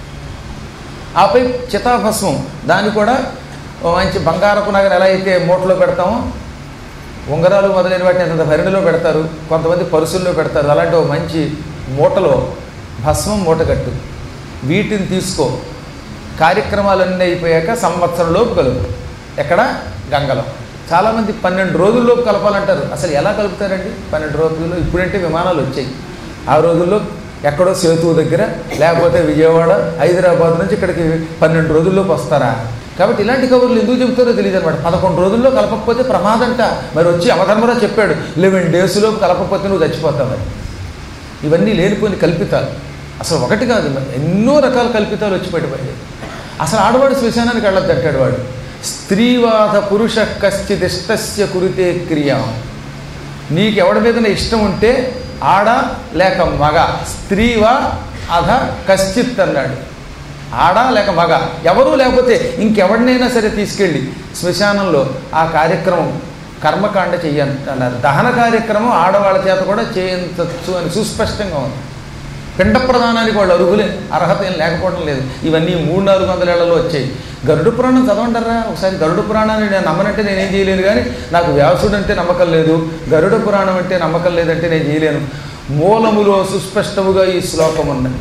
ఆపై చితాభస్మం దాన్ని కూడా ఓ మంచి బంగారపు నగలు ఎలా అయితే మూటలో పెడతామో ఉంగరాలు మొదలైన వాటిని అంత భరిణిలో పెడతారు కొంతమంది పరుసుల్లో పెడతారు అలాంటి ఒక మంచి మూటలో భస్మం మూట కట్టు వీటిని తీసుకో కార్యక్రమాలన్నీ అయిపోయాక సంవత్సరంలోపు కలుపు ఎక్కడ గంగలో చాలామంది పన్నెండు రోజుల్లోపు కలపాలంటారు అసలు ఎలా కలుపుతారండి పన్నెండు రోజుల్లో ఇప్పుడంటే విమానాలు వచ్చాయి ఆ రోజుల్లో ఎక్కడో సేతువు దగ్గర లేకపోతే విజయవాడ హైదరాబాద్ నుంచి ఇక్కడికి పన్నెండు రోజుల్లోపు వస్తారా కాబట్టి ఇలాంటి కబుర్లు ఎందుకు చెబుతారో తెలియదు అనమాట పదకొండు రోజుల్లో కలపకపోతే ప్రమాదంట మరి వచ్చి అవధర్మరా చెప్పాడు లెవెన్ డేస్లోపు కలపకపోతే నువ్వు చచ్చిపోతావని ఇవన్నీ లేనిపోయిన కల్పితాలు అసలు ఒకటి కాదు మరి ఎన్నో రకాల కల్పితాలు వచ్చి పడిపోయాయి అసలు ఆడవాడు శ్మశానానికి వెళ్ళొద్దు అంటాడు వాడు స్త్రీవాద పురుష కశ్చిదిష్టస్య కురితే క్రియ నీకు ఎవడి మీద ఇష్టం ఉంటే ఆడ లేక మగ స్త్రీవా అధ కశ్చిత్ అన్నాడు ఆడ లేక మగ ఎవరూ లేకపోతే ఇంకెవడినైనా సరే తీసుకెళ్ళి శ్మశానంలో ఆ కార్యక్రమం కర్మకాండ చెయ్యంటున్నారు దహన కార్యక్రమం ఆడవాళ్ళ చేత కూడా చేయించవచ్చు అని సుస్పష్టంగా ఉంది పిండ ప్రదానానికి వాళ్ళు అర్హులే అర్హత ఏం లేకపోవడం లేదు ఇవన్నీ మూడు నాలుగు వందల ఏళ్లలో వచ్చాయి గరుడు పురాణం చదవంటారా ఒకసారి గరుడు పురాణాన్ని నేను నమ్మనంటే నేనేం చేయలేను కానీ నాకు వ్యాసుడు అంటే నమ్మకం లేదు గరుడ పురాణం అంటే నమ్మకం లేదంటే నేను చేయలేను మూలములో సుస్పష్టముగా ఈ శ్లోకం ఉన్నది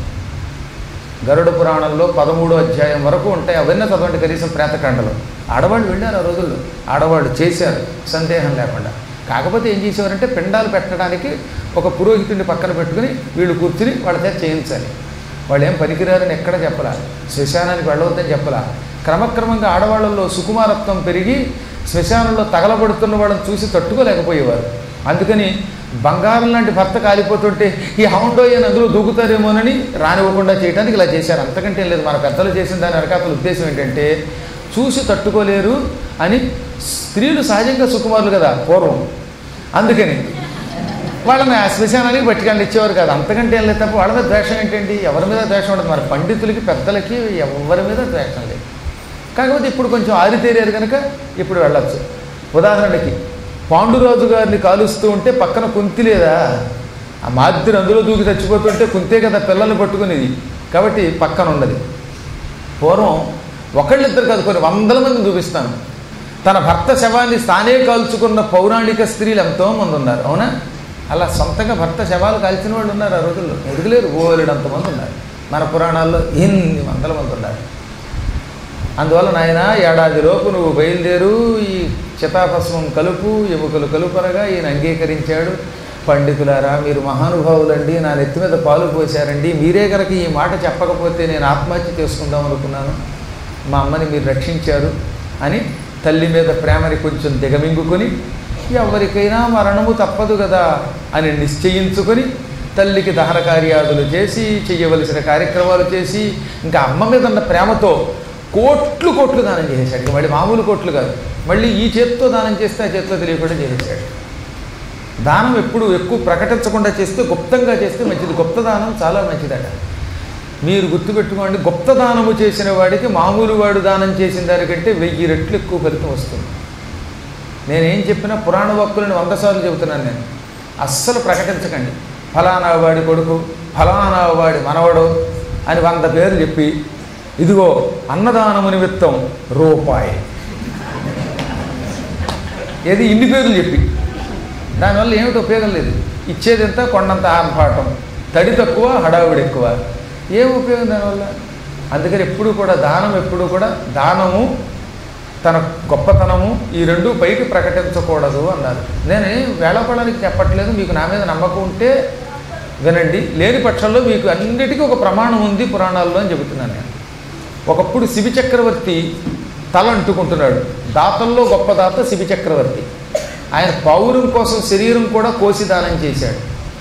గరుడ పురాణంలో పదమూడో అధ్యాయం వరకు ఉంటాయి అవన్నీ చదవండి కనీసం ప్రేతకాండలో ఆడవాళ్ళు వెళ్ళారు ఆ రోజుల్లో ఆడవాళ్ళు చేశారు సందేహం లేకుండా కాకపోతే ఏం చేసేవారంటే పిండాలు పెట్టడానికి ఒక పురోహితుడిని పక్కన పెట్టుకుని వీళ్ళు కూర్చుని వాళ్ళ చేత చేయించాలి వాళ్ళు ఏం పనికిరారని ఎక్కడ చెప్పలా శ్మశానానికి వెళ్ళవద్దని చెప్పలా క్రమక్రమంగా ఆడవాళ్ళల్లో సుకుమారత్వం పెరిగి శ్మశానంలో తగలబడుతున్న వాళ్ళని చూసి తట్టుకోలేకపోయేవారు అందుకని బంగారం లాంటి భర్త కాలిపోతుంటే ఈ హౌండోయన్ అందులో దూకుతారేమోనని రానివ్వకుండా చేయడానికి ఇలా చేశారు అంతకంటే ఏం లేదు మన పెద్దలు చేసిన దాని వెనకాతల ఉద్దేశం ఏంటంటే చూసి తట్టుకోలేరు అని స్త్రీలు సహజంగా సుకుమారులు కదా పూర్వం అందుకని వాళ్ళని ఆ శ్మశానానికి పట్టుకెళ్ళి ఇచ్చేవారు కాదు అంతకంటే ఏం లేదు తప్ప వాళ్ళ మీద ద్వేషం ఏంటండి ఎవరి మీద ద్వేషం ఉండదు మన పండితులకి పెద్దలకి ఎవరి మీద ద్వేషం లేదు కాకపోతే ఇప్పుడు కొంచెం ఆరితేరారు కనుక ఇప్పుడు వెళ్ళొచ్చు ఉదాహరణకి పాండురాజు గారిని కాలుస్తూ ఉంటే పక్కన కుంతి లేదా ఆ మాదిరి అందులో దూకి చచ్చిపోతుంటే కుంతే కదా పిల్లల్ని పట్టుకునేది కాబట్టి పక్కన ఉన్నది పూర్వం ఒకళ్ళిద్దరు కాదు కొన్ని వందల మంది చూపిస్తాను తన భర్త శవాన్ని తానే కాల్చుకున్న పౌరాణిక స్త్రీలు ఎంతోమంది ఉన్నారు అవునా అలా సొంతంగా భర్త శవాలు కాల్చిన వాళ్ళు ఉన్నారు ఆ రోజుల్లో ఎదుగులేరు ఓలేడంతమంది ఉన్నారు మన పురాణాల్లో ఎన్ని వందల మంది ఉన్నారు అందువల్ల నాయన ఏడాదిలోపు నువ్వు బయలుదేరు ఈ చితాభస్మం కలుపు ఎముకలు కలుపనగా ఈయన అంగీకరించాడు పండితులారా మీరు మహానుభావులండి నా నెత్తి మీద పాలు పోశారండి మీరే కనుక ఈ మాట చెప్పకపోతే నేను ఆత్మహత్య చేసుకుందాం అనుకున్నాను మా అమ్మని మీరు రక్షించారు అని తల్లి మీద ప్రేమని కొంచెం దిగమింగుకొని ఎవరికైనా మరణము తప్పదు కదా అని నిశ్చయించుకొని తల్లికి దహన కార్యాదులు చేసి చేయవలసిన కార్యక్రమాలు చేసి ఇంకా అమ్మ మీద ఉన్న ప్రేమతో కోట్లు కోట్లు దానం చేసేసాడు ఇక మళ్ళీ మామూలు కోట్లు కాదు మళ్ళీ ఈ చేత్తో దానం చేస్తే ఆ చేత్తో తెలియకుండా చేసేసాడు దానం ఎప్పుడు ఎక్కువ ప్రకటించకుండా చేస్తే గుప్తంగా చేస్తే మంచిది గుప్త దానం చాలా మంచిదట మీరు గుర్తుపెట్టుకోండి గుప్త దానము చేసిన వాడికి మామూలు వాడు దానం చేసిన దానికంటే వెయ్యి రెట్లు ఎక్కువ ఫలితం వస్తుంది నేనేం చెప్పినా పురాణ వక్కులను వంద సార్లు చెబుతున్నాను నేను అస్సలు ప్రకటించకండి ఫలానా వాడి కొడుకు ఫలానా వాడి మనవడు అని వంద పేర్లు చెప్పి ఇదిగో అన్నదానము నిమిత్తం రూపాయి ఏది ఇన్ని పేర్లు చెప్పి దానివల్ల ఏమిటి ఉపయోగం లేదు ఇచ్చేది ఎంత కొండంత ఆర్భాటం తడి తక్కువ హడావుడి ఎక్కువ ఏం ఉపయోగం దానివల్ల అందుకని ఎప్పుడు కూడా దానం ఎప్పుడు కూడా దానము తన గొప్పతనము ఈ రెండు పైకి ప్రకటించకూడదు అన్నారు నేను వేళపడానికి చెప్పట్లేదు మీకు నా మీద నమ్మకం ఉంటే వినండి లేని పక్షంలో మీకు అన్నిటికీ ఒక ప్రమాణం ఉంది పురాణాల్లో అని చెబుతున్నాను నేను ఒకప్పుడు శిబి చక్రవర్తి తల అంటుకుంటున్నాడు దాతల్లో గొప్ప దాత శిబి చక్రవర్తి ఆయన పౌరం కోసం శరీరం కూడా కోసి దానం చేశాడు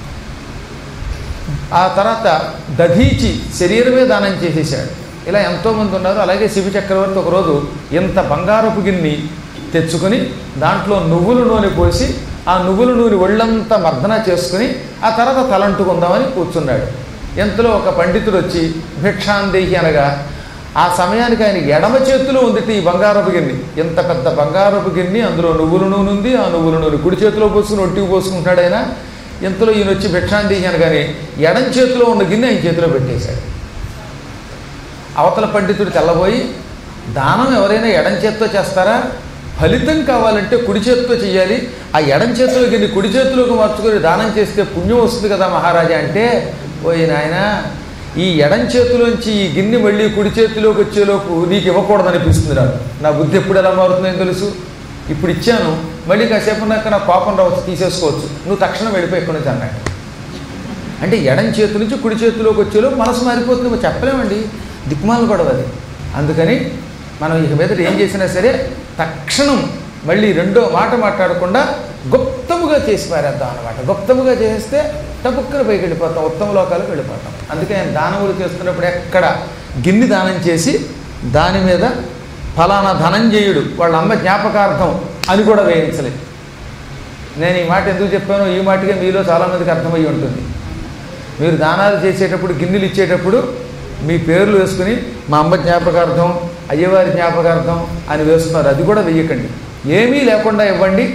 ఆ తర్వాత దధీచి శరీరమే దానం చేసేసాడు ఇలా ఎంతోమంది ఉన్నారు అలాగే శివ చక్రవర్తి ఒకరోజు ఇంత బంగారపు గిన్ని తెచ్చుకొని దాంట్లో నువ్వుల నూనె పోసి ఆ నువ్వుల నూనె ఒళ్ళంతా మర్దన చేసుకుని ఆ తర్వాత తలంటుకుందామని కూర్చున్నాడు ఎంతలో ఒక పండితుడు వచ్చి భిక్షాందేహి అనగా ఆ సమయానికి ఆయన ఎడమ చేతిలో ఉంది ఈ బంగారపు గిన్నె ఇంత పెద్ద బంగారపు గిన్నె అందులో నువ్వుల నూనె ఉంది ఆ నువ్వుల నూనె కుడి చేతిలో పోసుకుని ఒట్టికి పోసుకుంటాడు ఆయన ఇంతలో ఈయన వచ్చి భిక్షాందేహి అనగానే ఎడం చేతిలో ఉన్న గిన్నె ఆయన చేతిలో పెట్టేశాడు అవతల పండితుడు తెల్లబోయి దానం ఎవరైనా ఎడం చేత్తో చేస్తారా ఫలితం కావాలంటే కుడి చేతితో చేయాలి ఆ ఎడం చేతిలో గిన్నె కుడి చేతిలోకి మార్చుకొని దానం చేస్తే పుణ్యం వస్తుంది కదా మహారాజా అంటే పోయి నాయన ఈ ఎడం చేతిలోంచి ఈ గిన్నె మళ్ళీ కుడి చేతిలోకి వచ్చేలోపు నీకు ఇవ్వకూడదు అనిపిస్తుంది నాకు నా బుద్ధి ఎప్పుడు ఎలా మారుతుందో తెలుసు ఇప్పుడు ఇచ్చాను మళ్ళీ కాసేపు ఉన్నాక నా కోపం రావచ్చు తీసేసుకోవచ్చు నువ్వు తక్షణం వెళ్ళిపోయి ఎక్కడి నుంచి అన్నట్టు అంటే ఎడం చేతి నుంచి కుడి చేతిలోకి వచ్చేలో మనసు మారిపోతుంది మరి చెప్పలేమండి దిక్మాలు గొడవ అది అందుకని మనం ఇక మీద ఏం చేసినా సరే తక్షణం మళ్ళీ రెండో మాట మాట్లాడకుండా గుప్తముగా చేసి పారేద్దాం అనమాట గుప్తముగా చేస్తే టపుక్కున పైకి వెళ్ళిపోతాం ఉత్తమ లోకాలకు వెళ్ళిపోతాం అందుకే ఆయన దానములు చేస్తున్నప్పుడు ఎక్కడ గిన్నె దానం చేసి దాని మీద ఫలానా ధనంజయుడు వాళ్ళ అమ్మ జ్ఞాపకార్థం అని కూడా వేయించలేదు నేను ఈ మాట ఎందుకు చెప్పానో ఈ మాటగా మీలో చాలామందికి అర్థమయ్యి ఉంటుంది మీరు దానాలు చేసేటప్పుడు గిన్నెలు ఇచ్చేటప్పుడు మీ పేర్లు వేసుకుని మా అమ్మ జ్ఞాపకార్థం అయ్యవారి జ్ఞాపకార్థం అని వేస్తున్నారు అది కూడా వెయ్యకండి ఏమీ లేకుండా ఇవ్వండి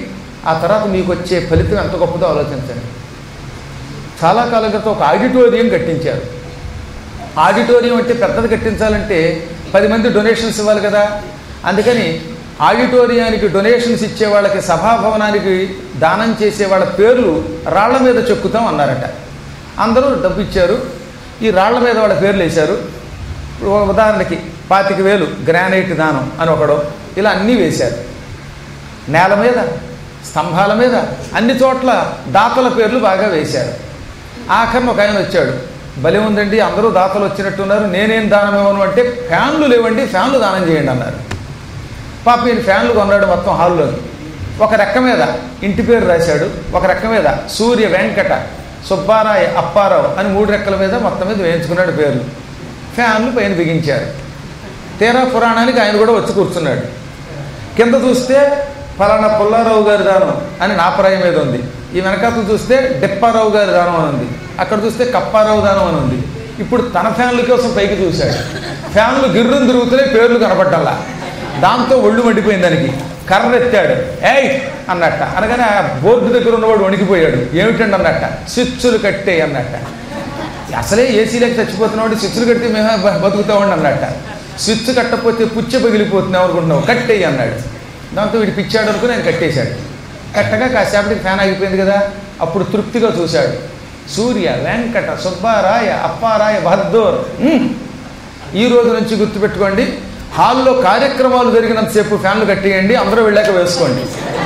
ఆ తర్వాత మీకు వచ్చే ఫలితం ఎంత గొప్పదో ఆలోచించండి చాలా కాలం క్రితం ఒక ఆడిటోరియం కట్టించారు ఆడిటోరియం అంటే పెద్దది కట్టించాలంటే పది మంది డొనేషన్స్ ఇవ్వాలి కదా అందుకని ఆడిటోరియానికి డొనేషన్స్ ఇచ్చే వాళ్ళకి సభాభవనానికి దానం చేసే వాళ్ళ పేర్లు రాళ్ల మీద చెక్కుతాం అన్నారట అందరూ డబ్బు ఇచ్చారు ఈ రాళ్ల మీద వాళ్ళ పేర్లు వేశారు ఇప్పుడు ఒక ఉదాహరణకి పాతిక వేలు గ్రానైట్ దానం అని ఒకడు ఇలా అన్నీ వేశారు నేల మీద స్తంభాల మీద అన్ని చోట్ల దాతల పేర్లు బాగా వేశారు ఆఖరిని ఒక ఆయన వచ్చాడు భలే ఉందండి అందరూ దాతలు వచ్చినట్టున్నారు నేనేం దానం ఇవ్వను అంటే ఫ్యాన్లు లేవండి ఫ్యాన్లు దానం చేయండి అన్నారు పాప ఈయన ఫ్యాన్లు కొన్నాడు మొత్తం హాల్లోకి ఒక రెక్క మీద ఇంటి పేరు రాశాడు ఒక రెక్క మీద సూర్య వెంకట సుబ్బారాయ అప్పారావు అని మూడు రెక్కల మీద మొత్తం మీద వేయించుకున్నాడు పేర్లు ఫ్యాన్లు పైన బిగించారు తీరా పురాణానికి ఆయన కూడా వచ్చి కూర్చున్నాడు కింద చూస్తే ఫలానా పుల్లారావు గారి దానం అని నాపరాయి మీద ఉంది ఈ వెనకాతలు చూస్తే డిప్పారావు గారి దానం అని ఉంది అక్కడ చూస్తే కప్పారావు దానం అని ఉంది ఇప్పుడు తన ఫ్యాన్ల కోసం పైకి చూశాడు ఫ్యాన్లు గిర్రం తిరుగుతున్నాయి పేర్లు కనపడ్డల్లా దాంతో ఒళ్ళు మండిపోయింది దానికి కర్ర ఎత్తాడు ఏయ్ అన్నట్ట అనగానే ఆ బోర్డు దగ్గర ఉన్నవాడు వణికిపోయాడు ఏమిటండి అన్నట్ట స్విచ్చులు కట్టే అన్నట్ట అసలే ఏసీలోకి చచ్చిపోతున్నాడు స్విచ్లు కడితే మేమే బ- బతుకుతామండి అన్నట్ట స్విచ్ కట్టకపోతే పుచ్చ పగిలిపోతున్నాం అనుకుంటున్నావు కట్టేయి అన్నాడు దాంతో వీడు పిచ్చాడు అనుకుని ఆయన కట్టేశాడు కట్టగా కాసేపటికి ఫ్యాన్ ఆగిపోయింది కదా అప్పుడు తృప్తిగా చూశాడు సూర్య వెంకట సుబ్బారాయ అప్పారాయ బహద్దూర్ ఉమ్. ఈ రోజు నుంచి గుర్తుపెట్టుకోండి హాల్లో కార్యక్రమాలు జరిగినంతసేపు ఫ్యాన్లు కట్టేయండి అందరూ వెళ్ళాక వేసుకోండి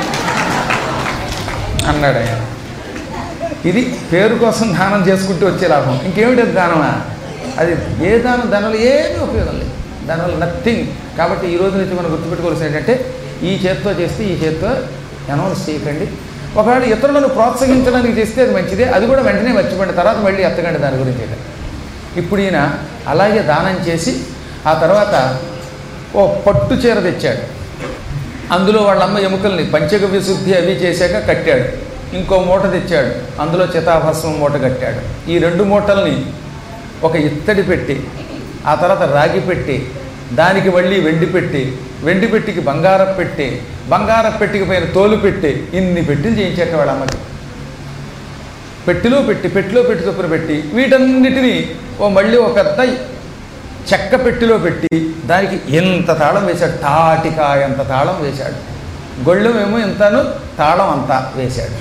అన్నాడు ఆయన ఇది పేరు కోసం దానం చేసుకుంటూ వచ్చే లాభం ఇంకేమిటి అది దానమా అది ఏ దానం దానివల్ల ఏమీ ఉపయోగం లేదు దానివల్ల నథింగ్ కాబట్టి ఈ రోజు నుంచి మనం గుర్తుపెట్టుకోవాల్సింది ఏంటంటే ఈ చేత్తో చేస్తే ఈ చేత్తో అనౌన్స్ చేయకండి ఒకవేళ ఇతరులను ప్రోత్సహించడానికి చేస్తే అది మంచిదే అది కూడా వెంటనే మర్చిపోండి తర్వాత మళ్ళీ ఎత్తకండి దాని గురించి అయితే. ఇప్పుడు ఈయన అలాగే దానం చేసి ఆ తర్వాత ఓ పట్టు చీర తెచ్చాడు అందులో వాళ్ళ అమ్మ ఎముకల్ని పంచగవ్య శుద్ధి అవి చేశాక కట్టాడు ఇంకో మూట తెచ్చాడు అందులో చితాభస్మం మూట కట్టాడు ఈ రెండు మూటల్ని ఒక ఇత్తడి పెట్టి ఆ తర్వాత రాగి పెట్టి దానికి మళ్ళీ వెండి పెట్టి వెండి పెట్టికి బంగారం పెట్టి బంగారం పెట్టికి పైన తోలు పెట్టి ఇన్ని పెట్టిలు చేయించాక వాళ్ళ అమ్మకి పెట్టిలో పెట్టి పెట్టిలో పెట్టి చొప్పున పెట్టి వీటన్నిటినీ ఓ మళ్ళీ ఒక పెద్ద చెక్క పెట్టిలో పెట్టి దానికి ఎంత తాళం వేశాడు తాటికాయ అంత తాళం వేశాడు గొళ్ళెం ఏమో ఇంతను తాళం అంతా వేశాడు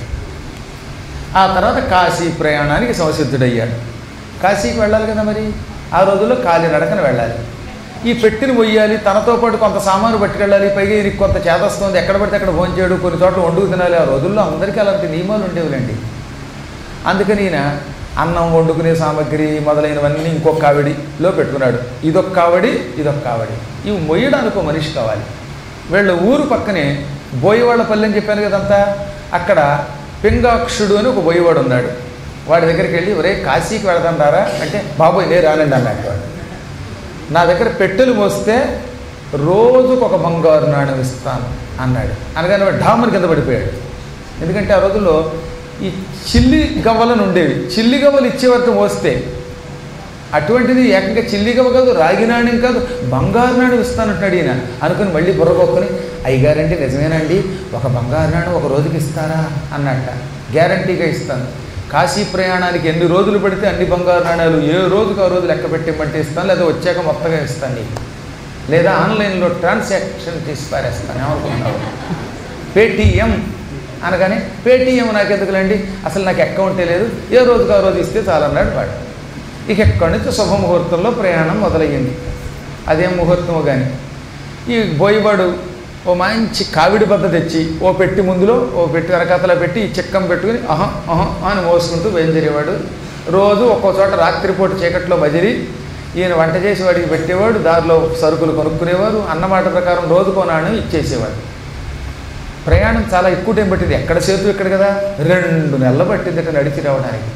ఆ తర్వాత కాశీ ప్రయాణానికి సంసిద్ధుడయ్యాడు కాశీకి వెళ్ళాలి కదా మరి ఆ రోజుల్లో కాలినడకన వెళ్ళాలి ఈ పెట్టిని మొయ్యాలి తనతో పాటు కొంత సామాను పట్టుకెళ్ళాలి పైగా ఈయనకి కొంత చేదస్తుంది ఎక్కడ పడితే అక్కడ భోజనం చేయడు కొన్ని చోట్ల వండుకు తినాలి ఆ రోజుల్లో అందరికీ అలాంటి నియమాలు ఉండేవిలేండి అందుకని ఈయన అన్నం వండుకునే సామాగ్రి మొదలైనవన్నీ ఇంకొక కావిడిలో పెట్టుకున్నాడు ఇదొక కావడి ఇదొక కావడి ఇవి మొయ్యడానికి ఒక మనిషి కావాలి వీళ్ళ ఊరు పక్కనే బోయవాళ్ళ పల్లె అని చెప్పాను కదంతా అక్కడ పింగాక్షుడు అని ఒక బోయవాడు ఉన్నాడు వాడి దగ్గరికి వెళ్ళి ఒరే కాశీకి వెళదాం రారా అంటే బాబోయ్ నేను రానండి అన్నట్టు వాడు నా దగ్గర పెట్టెలు మోస్తే రోజుకు ఒక బంగారు నాణ్యం ఇస్తాను అన్నాడు అనగానే వాడు ఢామని కింద పడిపోయాడు ఎందుకంటే ఆ రోజుల్లో ఈ చిల్లి గవ్వలను ఉండేవి చిల్లి గవ్వలు ఇచ్చే వరకు మోస్తే అటువంటిది ఏకంగా చిల్లి గవ్వ కాదు రాగి నాణ్యం కాదు బంగారు నాణ్యం ఇస్తానంటున్నాడు ఈయన అనుకుని మళ్ళీ బుర్రగొక్కుని అయ్యగారంటే నిజమేనండి ఒక బంగారు నాణ్యం ఒక రోజుకి ఇస్తారా అన్నట్ట గ్యారంటీగా ఇస్తాను కాశీ ప్రయాణానికి ఎన్ని రోజులు పడితే అన్ని బంగారు నాణ్యాలు ఏ రోజుకు ఆ రోజు లెక్క పెట్టిమ్మంటే ఇస్తాను లేదా వచ్చాక మొత్తగా ఇస్తాను నీకు లేదా ఆన్లైన్లో ట్రాన్సాక్షన్ తీసి పారేస్తాను ఏమనుకుంటున్నావు పేటీఎం అనగానే పేటీఎం నాకు ఎందుకులేండి అసలు నాకు అకౌంటే లేదు ఏ రోజుకు ఆ రోజు ఇస్తే చాలన్నాడు వాడు ఇక ఎక్కడి నుంచి శుభముహూర్తంలో ప్రయాణం మొదలయ్యింది అదేం ముహూర్తమో కానీ ఈ బోయివాడు ఓ మంచి కావిడి బద్ద తెచ్చి ఓ పెట్టి ముందులో ఓ పెట్టి వెనకాతలో పెట్టి ఈ చిక్కం పెట్టుకుని అహ అహ అని మోసుకుంటూ బయలుదేరేవాడు రోజు ఒక్కో చోట రాత్రిపూట చీకట్లో మజిరి ఈయన వంట చేసి వాడికి పెట్టేవాడు దారిలో సరుకులు కొనుక్కునేవారు అన్నమాట ప్రకారం రోజుకో నాణ్యం ఇచ్చేసేవాడు ప్రయాణం చాలా ఎక్కువ టైం పట్టింది ఎక్కడ సేతు ఇక్కడ కదా రెండు నెలలు పట్టింది ఇక్కడ నడిచి రావడానికి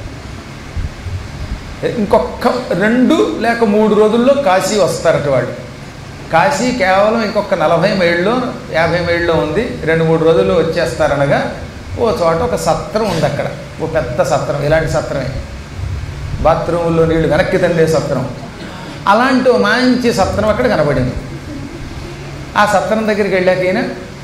ఇంకొక రెండు లేక మూడు రోజుల్లో కాశీ వస్తారట వాళ్ళు కాశీ కేవలం ఇంకొక నలభై మైళ్ళలో యాభై మైళ్ళలో ఉంది రెండు మూడు రోజుల్లో వచ్చేస్తారనగా ఓ చోట ఒక సత్రం ఉంది అక్కడ ఓ పెద్ద సత్రం ఇలాంటి సత్రమే బాత్రూముల్లో నీళ్లు వెనక్కి తండే సత్రం అలాంటి ఓ మంచి సత్రం అక్కడ కనబడింది ఆ సత్రం దగ్గరికి వెళ్ళాక ఈయన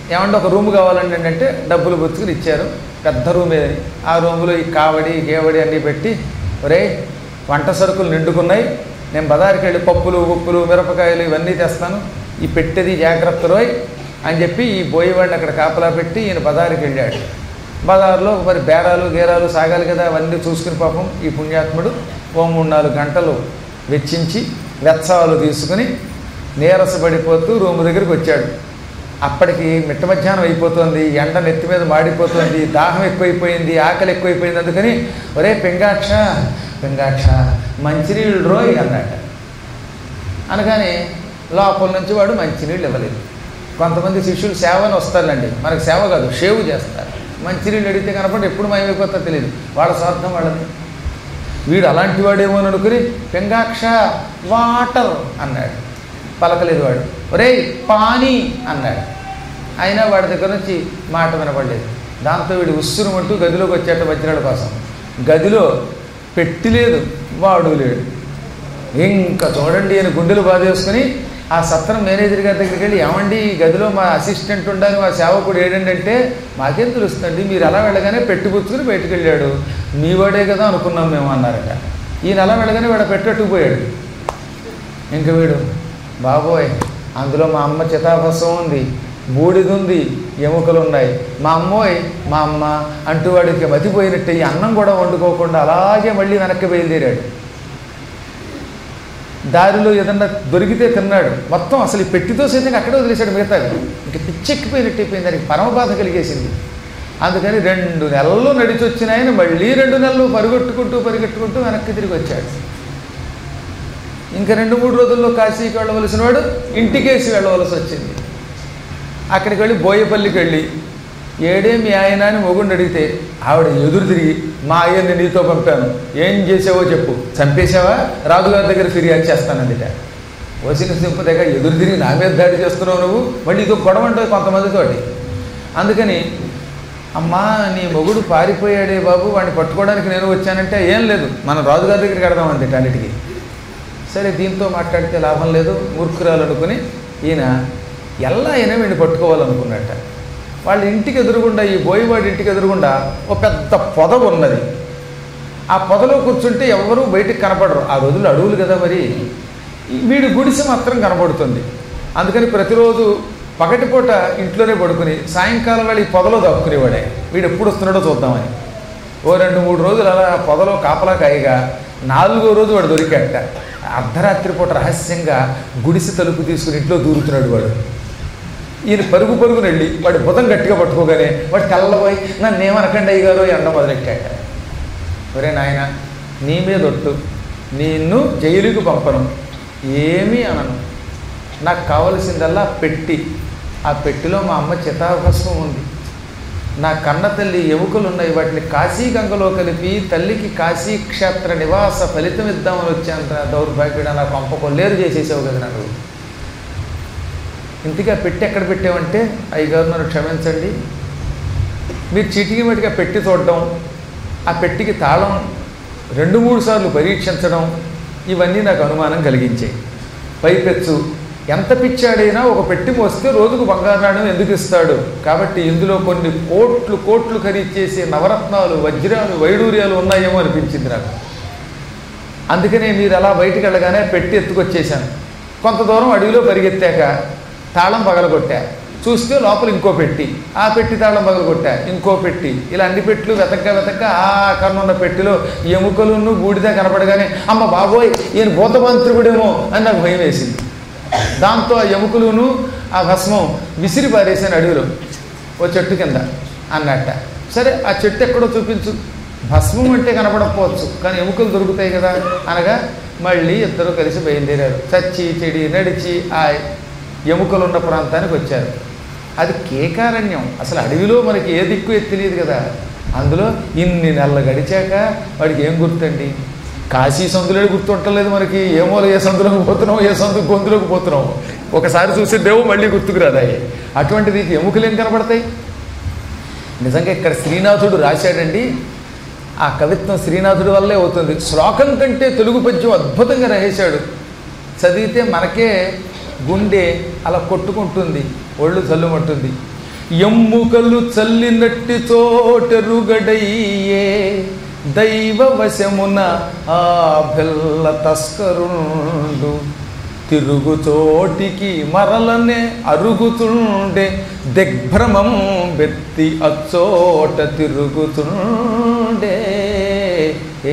ఏమంటే ఒక రూమ్ కావాలండి అంటే డబ్బులు బుచ్చుకుని ఇచ్చారు పెద్ద రూమే ఆ రూములో ఈ కావడి గేవడి అన్నీ పెట్టి ఒరే వంట సరుకులు నిండుకున్నాయి నేను బజారుకి వెళ్ళి పప్పులు ఉప్పులు మిరపకాయలు ఇవన్నీ తెస్తాను ఈ పెట్టేది జాగ్రత్త రోయ్ అని చెప్పి ఈ బోయేవాడిని అక్కడ కాపలా పెట్టి ఈయన బజారుకి వెళ్ళాడు బజారులో మరి బేరాలు గేరాలు సాగాలి కదా అవన్నీ చూసుకుని పాపం ఈ పుణ్యాత్ముడు ఓ మూడు నాలుగు గంటలు వెచ్చించి వెత్సాలు తీసుకుని నీరసపడిపోతూ రూము దగ్గరికి వచ్చాడు అప్పటికి మిట్ట మధ్యాహ్నం అయిపోతుంది ఎండ నెత్తి మీద మాడిపోతుంది దాహం ఎక్కువైపోయింది ఆకలి ఎక్కువైపోయింది అందుకని ఒరే పెంగాక్ష పెంగాక్ష మంచినీళ్ళు రోయ్ అన్నాడు అనగానే లోపల నుంచి వాడు మంచినీళ్ళు ఇవ్వలేదు కొంతమంది శిష్యులు సేవని వస్తారులేండి మనకు సేవ కాదు షేవ్ చేస్తారు మంచినీళ్ళు అడిగితే కనపడి ఎప్పుడు మాయమైపోతారో తెలియదు వాళ్ళ స్వార్థం వాళ్ళది వీడు అలాంటి వాడేమో అని అనుకుని పెంగాక్ష వాటర్ అన్నాడు పలకలేదు వాడు ఒరేయ్ పానీ అన్నాడు అయినా వాడి దగ్గర నుంచి మాట వినపడలేదు దాంతో వీడు ఉస్సురుమంటూ గదిలోకి వచ్చేట వజ్రాల కోసం గదిలో పెట్టి లేదు వాడు లేడు ఇంకా చూడండి అని గుండెలు బాధేసుకుని ఆ సత్రం మేనేజర్ గారి దగ్గరికి వెళ్ళి ఏమండి ఈ గదిలో మా అసిస్టెంట్ ఉండాలి మా సేవకుడు ఏడండి అంటే మాకేం తెలుస్తుంది మీరు అలా వెళ్ళగానే పెట్టి పుచ్చుకుని బయటకు వెళ్ళాడు మీ వాడే కదా అనుకున్నాం మేము అన్నారట ఈయన అలా వెళ్ళగానే వాడు పెట్టట్టుకుపోయాడు ఇంక వీడు బాబోయ్ అందులో మా అమ్మ చితాభస్వం ఉంది బూడిది ఉంది ఎముకలు ఉన్నాయి మా అమ్మోయ్ మా అమ్మ అంటూ వాడికి మతిపోయినట్టు ఈ అన్నం కూడా వండుకోకుండా అలాగే మళ్ళీ వెనక్కి బయలుదేరాడు దారిలో ఏదన్నా దొరికితే తిన్నాడు మొత్తం అసలు ఈ పెట్టితో సైతం అక్కడే వదిలేశాడు మిగతాది ఇంక పిచ్చెక్కిపోయినట్టు అయిపోయింది దానికి పరమబాధ కలిగేసింది అందుకని రెండు నెలలు నడిచి వచ్చిన ఆయన మళ్ళీ రెండు నెలలు పరుగెట్టుకుంటూ పరిగెట్టుకుంటూ వెనక్కి తిరిగి వచ్చాడు ఇంకా రెండు మూడు రోజుల్లో కాశీకి వెళ్ళవలసిన వాడు ఇంటికేసి వెళ్ళవలసి వచ్చింది అక్కడికి వెళ్ళి బోయపల్లికి వెళ్ళి ఏడే మీ ఆయన అని మొగుండు అడిగితే ఆవిడ ఎదురు తిరిగి మా అయ్యని నీతో పంపాను ఏం చేసావో చెప్పు చంపేశావా రాజుగారి దగ్గర ఫిర్యాదు చేస్తానందిట వసిన సింపు దగ్గర ఎదురు తిరిగి నా మీద దాడి చేస్తున్నావు నువ్వు మళ్ళీ ఇదో గొడవ ఉంటుంది కొంతమందితోటి అందుకని అమ్మా నీ మొగుడు పారిపోయాడే బాబు వాడిని పట్టుకోవడానికి నేను వచ్చానంటే ఏం లేదు మనం రాజుగారి దగ్గరికి వెడదాం అంది అన్నిటికీ సరే దీంతో మాట్లాడితే లాభం లేదు మూర్ఖురాలు అనుకుని ఈయన ఎలా అయినా వీడిని పట్టుకోవాలనుకున్నట్ట వాళ్ళ ఇంటికి ఎదురుగుండా ఈ బోయివాడి ఇంటికి ఎదురుగుండా ఒక పెద్ద పొద ఉన్నది ఆ పొదలో కూర్చుంటే ఎవరూ బయటికి కనపడరు ఆ రోజులు అడవులు కదా మరి ఈ వీడి గుడిసె మాత్రం కనపడుతుంది అందుకని ప్రతిరోజు పగటిపూట ఇంట్లోనే పడుకుని సాయంకాలం వేళ ఈ పొదలో దాక్కునేవాడే వీడు ఎప్పుడు వస్తున్నాడో చూద్దామని ఓ రెండు మూడు రోజులు అలా ఆ పొదలో కాపలా కాయగా నాలుగో రోజు వాడు దొరికాట అర్ధరాత్రి పూట రహస్యంగా గుడిసె తలుపు తీసుకుని ఇంట్లో దూరుతున్నాడు వాడు ఈయన పరుగు పరుగుని వెళ్ళి వాడి బుధం గట్టిగా పట్టుకోగానే వాడు తెల్లబోయి నన్ను ఏమనకండి అయ్యగారు ఎండ మొదలెట్టాక ఒరే నాయన నీ మీద ఒట్టు నిన్ను జైలుకి పంపను ఏమీ అనను నాకు కావలసిందల్లా పెట్టి ఆ పెట్టిలో మా అమ్మ చితాభస్మం ఉంది నా కన్న తల్లి ఎముకలు ఉన్నాయి వాటిని కాశీ గంగలో కలిపి తల్లికి కాశీ క్షేత్ర నివాస ఫలితం ఇద్దామని వచ్చాను దౌర్భాగ్యుడు నా కొంప కొల్లేరు చేసేసావు కదా నాకు ఇంతగా పెట్టి ఎక్కడ పెట్టామంటే అయ్యగారు నన్ను క్షమించండి మీరు చీటికి మటిగా పెట్టి చూడడం ఆ పెట్టికి తాళం రెండు మూడు సార్లు పరీక్షించడం ఇవన్నీ నాకు అనుమానం కలిగించాయి పైపెచ్చు ఎంత పిచ్చాడైనా ఒక పెట్టి మోస్తే రోజుకు బంగారు నాణ్యం ఎందుకు ఇస్తాడు కాబట్టి ఇందులో కొన్ని కోట్లు కోట్లు ఖరీదు చేసే నవరత్నాలు వజ్రాలు వైడూర్యాలు ఉన్నాయేమో అనిపించింది నాకు అందుకనే మీరు అలా బయటికి వెళ్ళగానే పెట్టి ఎత్తుకొచ్చేసాను కొంత దూరం అడవిలో పరిగెత్తాక తాళం పగలగొట్టా చూస్తే లోపల ఇంకో పెట్టి ఆ పెట్టి తాళం పగలగొట్టా ఇంకో పెట్టి ఇలా అన్ని పెట్లు వెతక్క వెతక్క ఆ కన్నున్న పెట్టిలో ఎముకలును బూడిద కనపడగానే అమ్మ బాబోయ్ ఈయన భూతమంత్రుడేమో అని నాకు భయం వేసింది దాంతో ఆ ఎముకలును ఆ భస్మం విసిరి పారేసాను అడవిలో ఓ చెట్టు కింద అన్నట్ట సరే ఆ చెట్టు ఎక్కడో చూపించు భస్మం అంటే కనపడకపోవచ్చు కానీ ఎముకలు దొరుకుతాయి కదా అనగా మళ్ళీ ఇద్దరు కలిసి బయలుదేరారు చచ్చి చెడి నడిచి ఆ ఎముకలు ఉన్న ప్రాంతానికి వచ్చారు అది కేకారణ్యం అసలు అడవిలో మనకి ఏ దిక్కు ఎత్తి తెలియదు కదా అందులో ఇన్ని నెలలు గడిచాక వాడికి ఏం గుర్తండి కాశీ సందులే గుర్తుంటలేదు మనకి ఏమో ఏ సందులోకి పోతున్నాం ఏ సందు గొంతులోకి పోతున్నాం ఒకసారి చూసి దేవు మళ్ళీ గుర్తుకు రాదాయి అటువంటిది ఎముకలు ఏం కనపడతాయి నిజంగా ఇక్కడ శ్రీనాథుడు రాశాడండి ఆ కవిత్వం శ్రీనాథుడి వల్లే అవుతుంది శ్లోకం కంటే తెలుగు పద్యం అద్భుతంగా రాసేశాడు చదివితే మనకే గుండె అలా కొట్టుకుంటుంది ఒళ్ళు చల్లుమంటుంది ఎమ్ముకలు చల్లినట్టి చోటెరుగడయ్యే దైవ వశమున ఆ బెల్ల తస్కరుండు తిరుగు చోటికి మరలనే అరుగుతుండే దిగ్భ్రమం బెత్తి అచ్చోట తిరుగుతుండే ఏ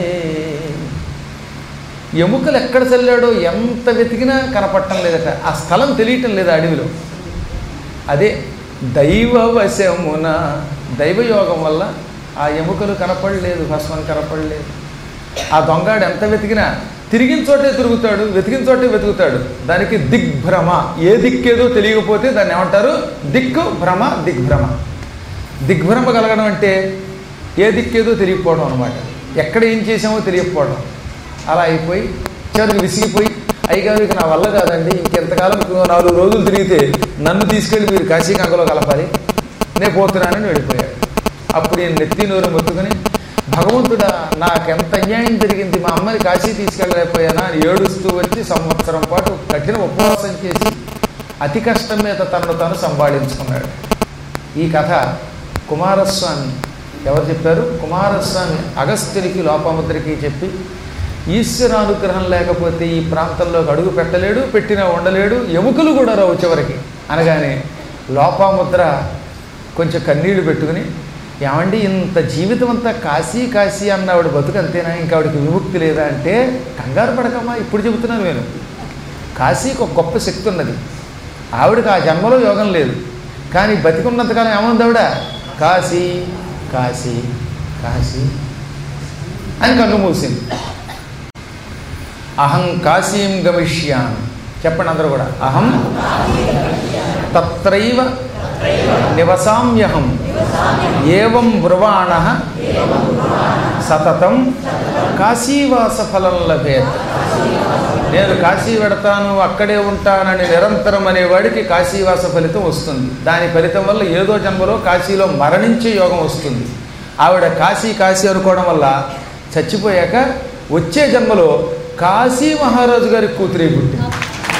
ఎముకలు ఎక్కడ చల్లాడో ఎంత వెతికినా కనపడటం లేదట ఆ స్థలం తెలియటం లేదు ఆ అడవిలో అదే దైవ వశమున దైవయోగం వల్ల ఆ ఎముకలు కనపడలేదు భస్మం కనపడలేదు ఆ దొంగాడు ఎంత వెతికినా తిరిగిన చోటే తిరుగుతాడు వెతికిన చోటే వెతుకుతాడు దానికి దిగ్భ్రమ ఏ దిక్కేదో తెలియకపోతే దాన్ని ఏమంటారు దిక్కు భ్రమ దిగ్భ్రమ దిగ్భ్రమ కలగడం అంటే ఏ దిక్కేదో తెలియకపోవడం అనమాట ఎక్కడ ఏం చేసామో తెలియకపోవడం అలా అయిపోయి చివరికి విసిగిపోయి అయ్యగారు ఇక నా వల్ల కాదండి ఇంకెంతకాలం ఇంకో నాలుగు రోజులు తిరిగితే నన్ను తీసుకెళ్ళి మీరు కాశీకాంకలో కలపాలి నేను పోతున్నానని వెళ్ళిపోయాడు అప్పుడు నేను నెత్తి నోరు మొత్తుకుని భగవంతుడా నాకెంత అన్యాయం జరిగింది మా అమ్మని కాశీ తీసుకెళ్ళలేకపోయానా అని ఏడుస్తూ వచ్చి సంవత్సరం పాటు కఠిన ఉపవాసం చేసి అతి కష్టం మీద తనను తాను సంపాదించుకున్నాడు ఈ కథ కుమారస్వామి ఎవరు చెప్పారు కుమారస్వామి అగస్త్యునికి లోపముద్రకి చెప్పి ఈశ్వరానుగ్రహం లేకపోతే ఈ ప్రాంతంలోకి అడుగు పెట్టలేడు పెట్టినా ఉండలేడు ఎముకలు కూడా రావు చివరికి అనగానే లోపాముద్ర కొంచెం కన్నీళ్లు పెట్టుకుని ఏమండి ఇంత జీవితం అంతా కాశీ కాశీ అన్న ఆవిడ బతుకు అంతేనా ఇంకా ఆవిడకి విముక్తి లేదా అంటే కంగారు పడకమ్మా ఇప్పుడు చెబుతున్నాను నేను కాశీకి ఒక గొప్ప శక్తి ఉన్నది ఆవిడకి ఆ జన్మలో యోగం లేదు కానీ బతికున్నంతకాలం ఏముంది ఆవిడ కాశీ కాశీ కాశీ అని కన్ను మూసింది అహం కాశీం గమిష్యామి చెప్పండి అందరూ కూడా అహం తత్రైవ నివసామ్యహం ఏవం బ్రువాణ సతతం కాశీవాస ఫలం లభేత్ నేను కాశీ పెడతాను అక్కడే ఉంటానని నిరంతరం అనేవాడికి కాశీవాస ఫలితం వస్తుంది దాని ఫలితం వల్ల ఏదో జన్మలో కాశీలో మరణించే యోగం వస్తుంది ఆవిడ కాశీ కాశీ అనుకోవడం వల్ల చచ్చిపోయాక వచ్చే జన్మలో కాశీ మహారాజు గారి కూతురే పుట్టింది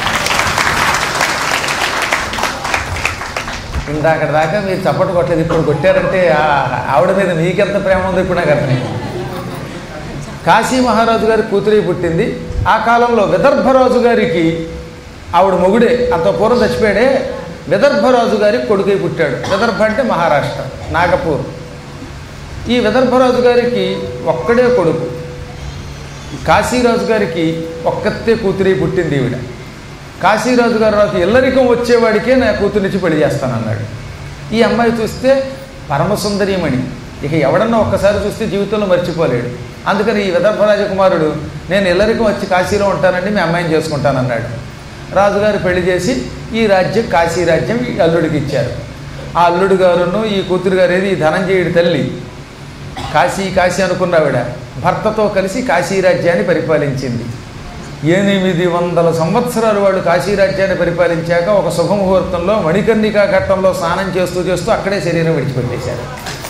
ఇందాక దాకా మీరు చప్పట్లు కొట్టలేదు ఇప్పుడు కొట్టారంటే ఆ- ఆవిడ మీద మీకెంత ప్రేమ ఉందో ఇప్పుడు నాకు అర్థమైంది కాశీ మహారాజు గారి కూతురి పుట్టింది ఆ కాలంలో విదర్భరాజు గారికి ఆవిడ మొగుడే అంత పూర్వం చచ్చిపోయాడే విదర్భరాజు గారికి కొడుకై పుట్టాడు విదర్భ అంటే మహారాష్ట్ర నాగపూర్ ఈ విదర్భరాజు గారికి ఒక్కడే కొడుకు కాశీరాజు గారికి ఒక్కతే కూతురి పుట్టింది ఈవిడ కాశీరాజు గారు నాకు ఇల్లరికం వచ్చేవాడికే నా కూతురినిచ్చి పెళ్లి చేస్తానన్నాడు ఈ అమ్మాయి చూస్తే పరమసుందరీమణి ఇక ఎవడన్నా ఒక్కసారి చూస్తే జీవితంలో మర్చిపోలేడు అందుకని ఈ విదర్భ రాజకుమారుడు నేను ఇల్లరికం వచ్చి కాశీలో ఉంటానండి మీ అమ్మాయిని చేసుకుంటానన్నాడు రాజుగారు పెళ్లి చేసి ఈ రాజ్యం కాశీ రాజ్యం ఈ అల్లుడికి ఇచ్చారు ఆ అల్లుడు గారును ఈ కూతురు గారు ఏది ఈ ధనంజయుడి తల్లి కాశీ కాశీ అనుకున్నావిడ భర్తతో కలిసి కాశీ రాజ్యాన్ని పరిపాలించింది ఎనిమిది వందల సంవత్సరాలు వాళ్ళు కాశీ రాజ్యాన్ని పరిపాలించాక ఒక శుభముహూర్తంలో మణికర్ణికా ఘట్టంలో స్నానం చేస్తూ చేస్తూ అక్కడే శరీరం విడిచిపెట్టేశారు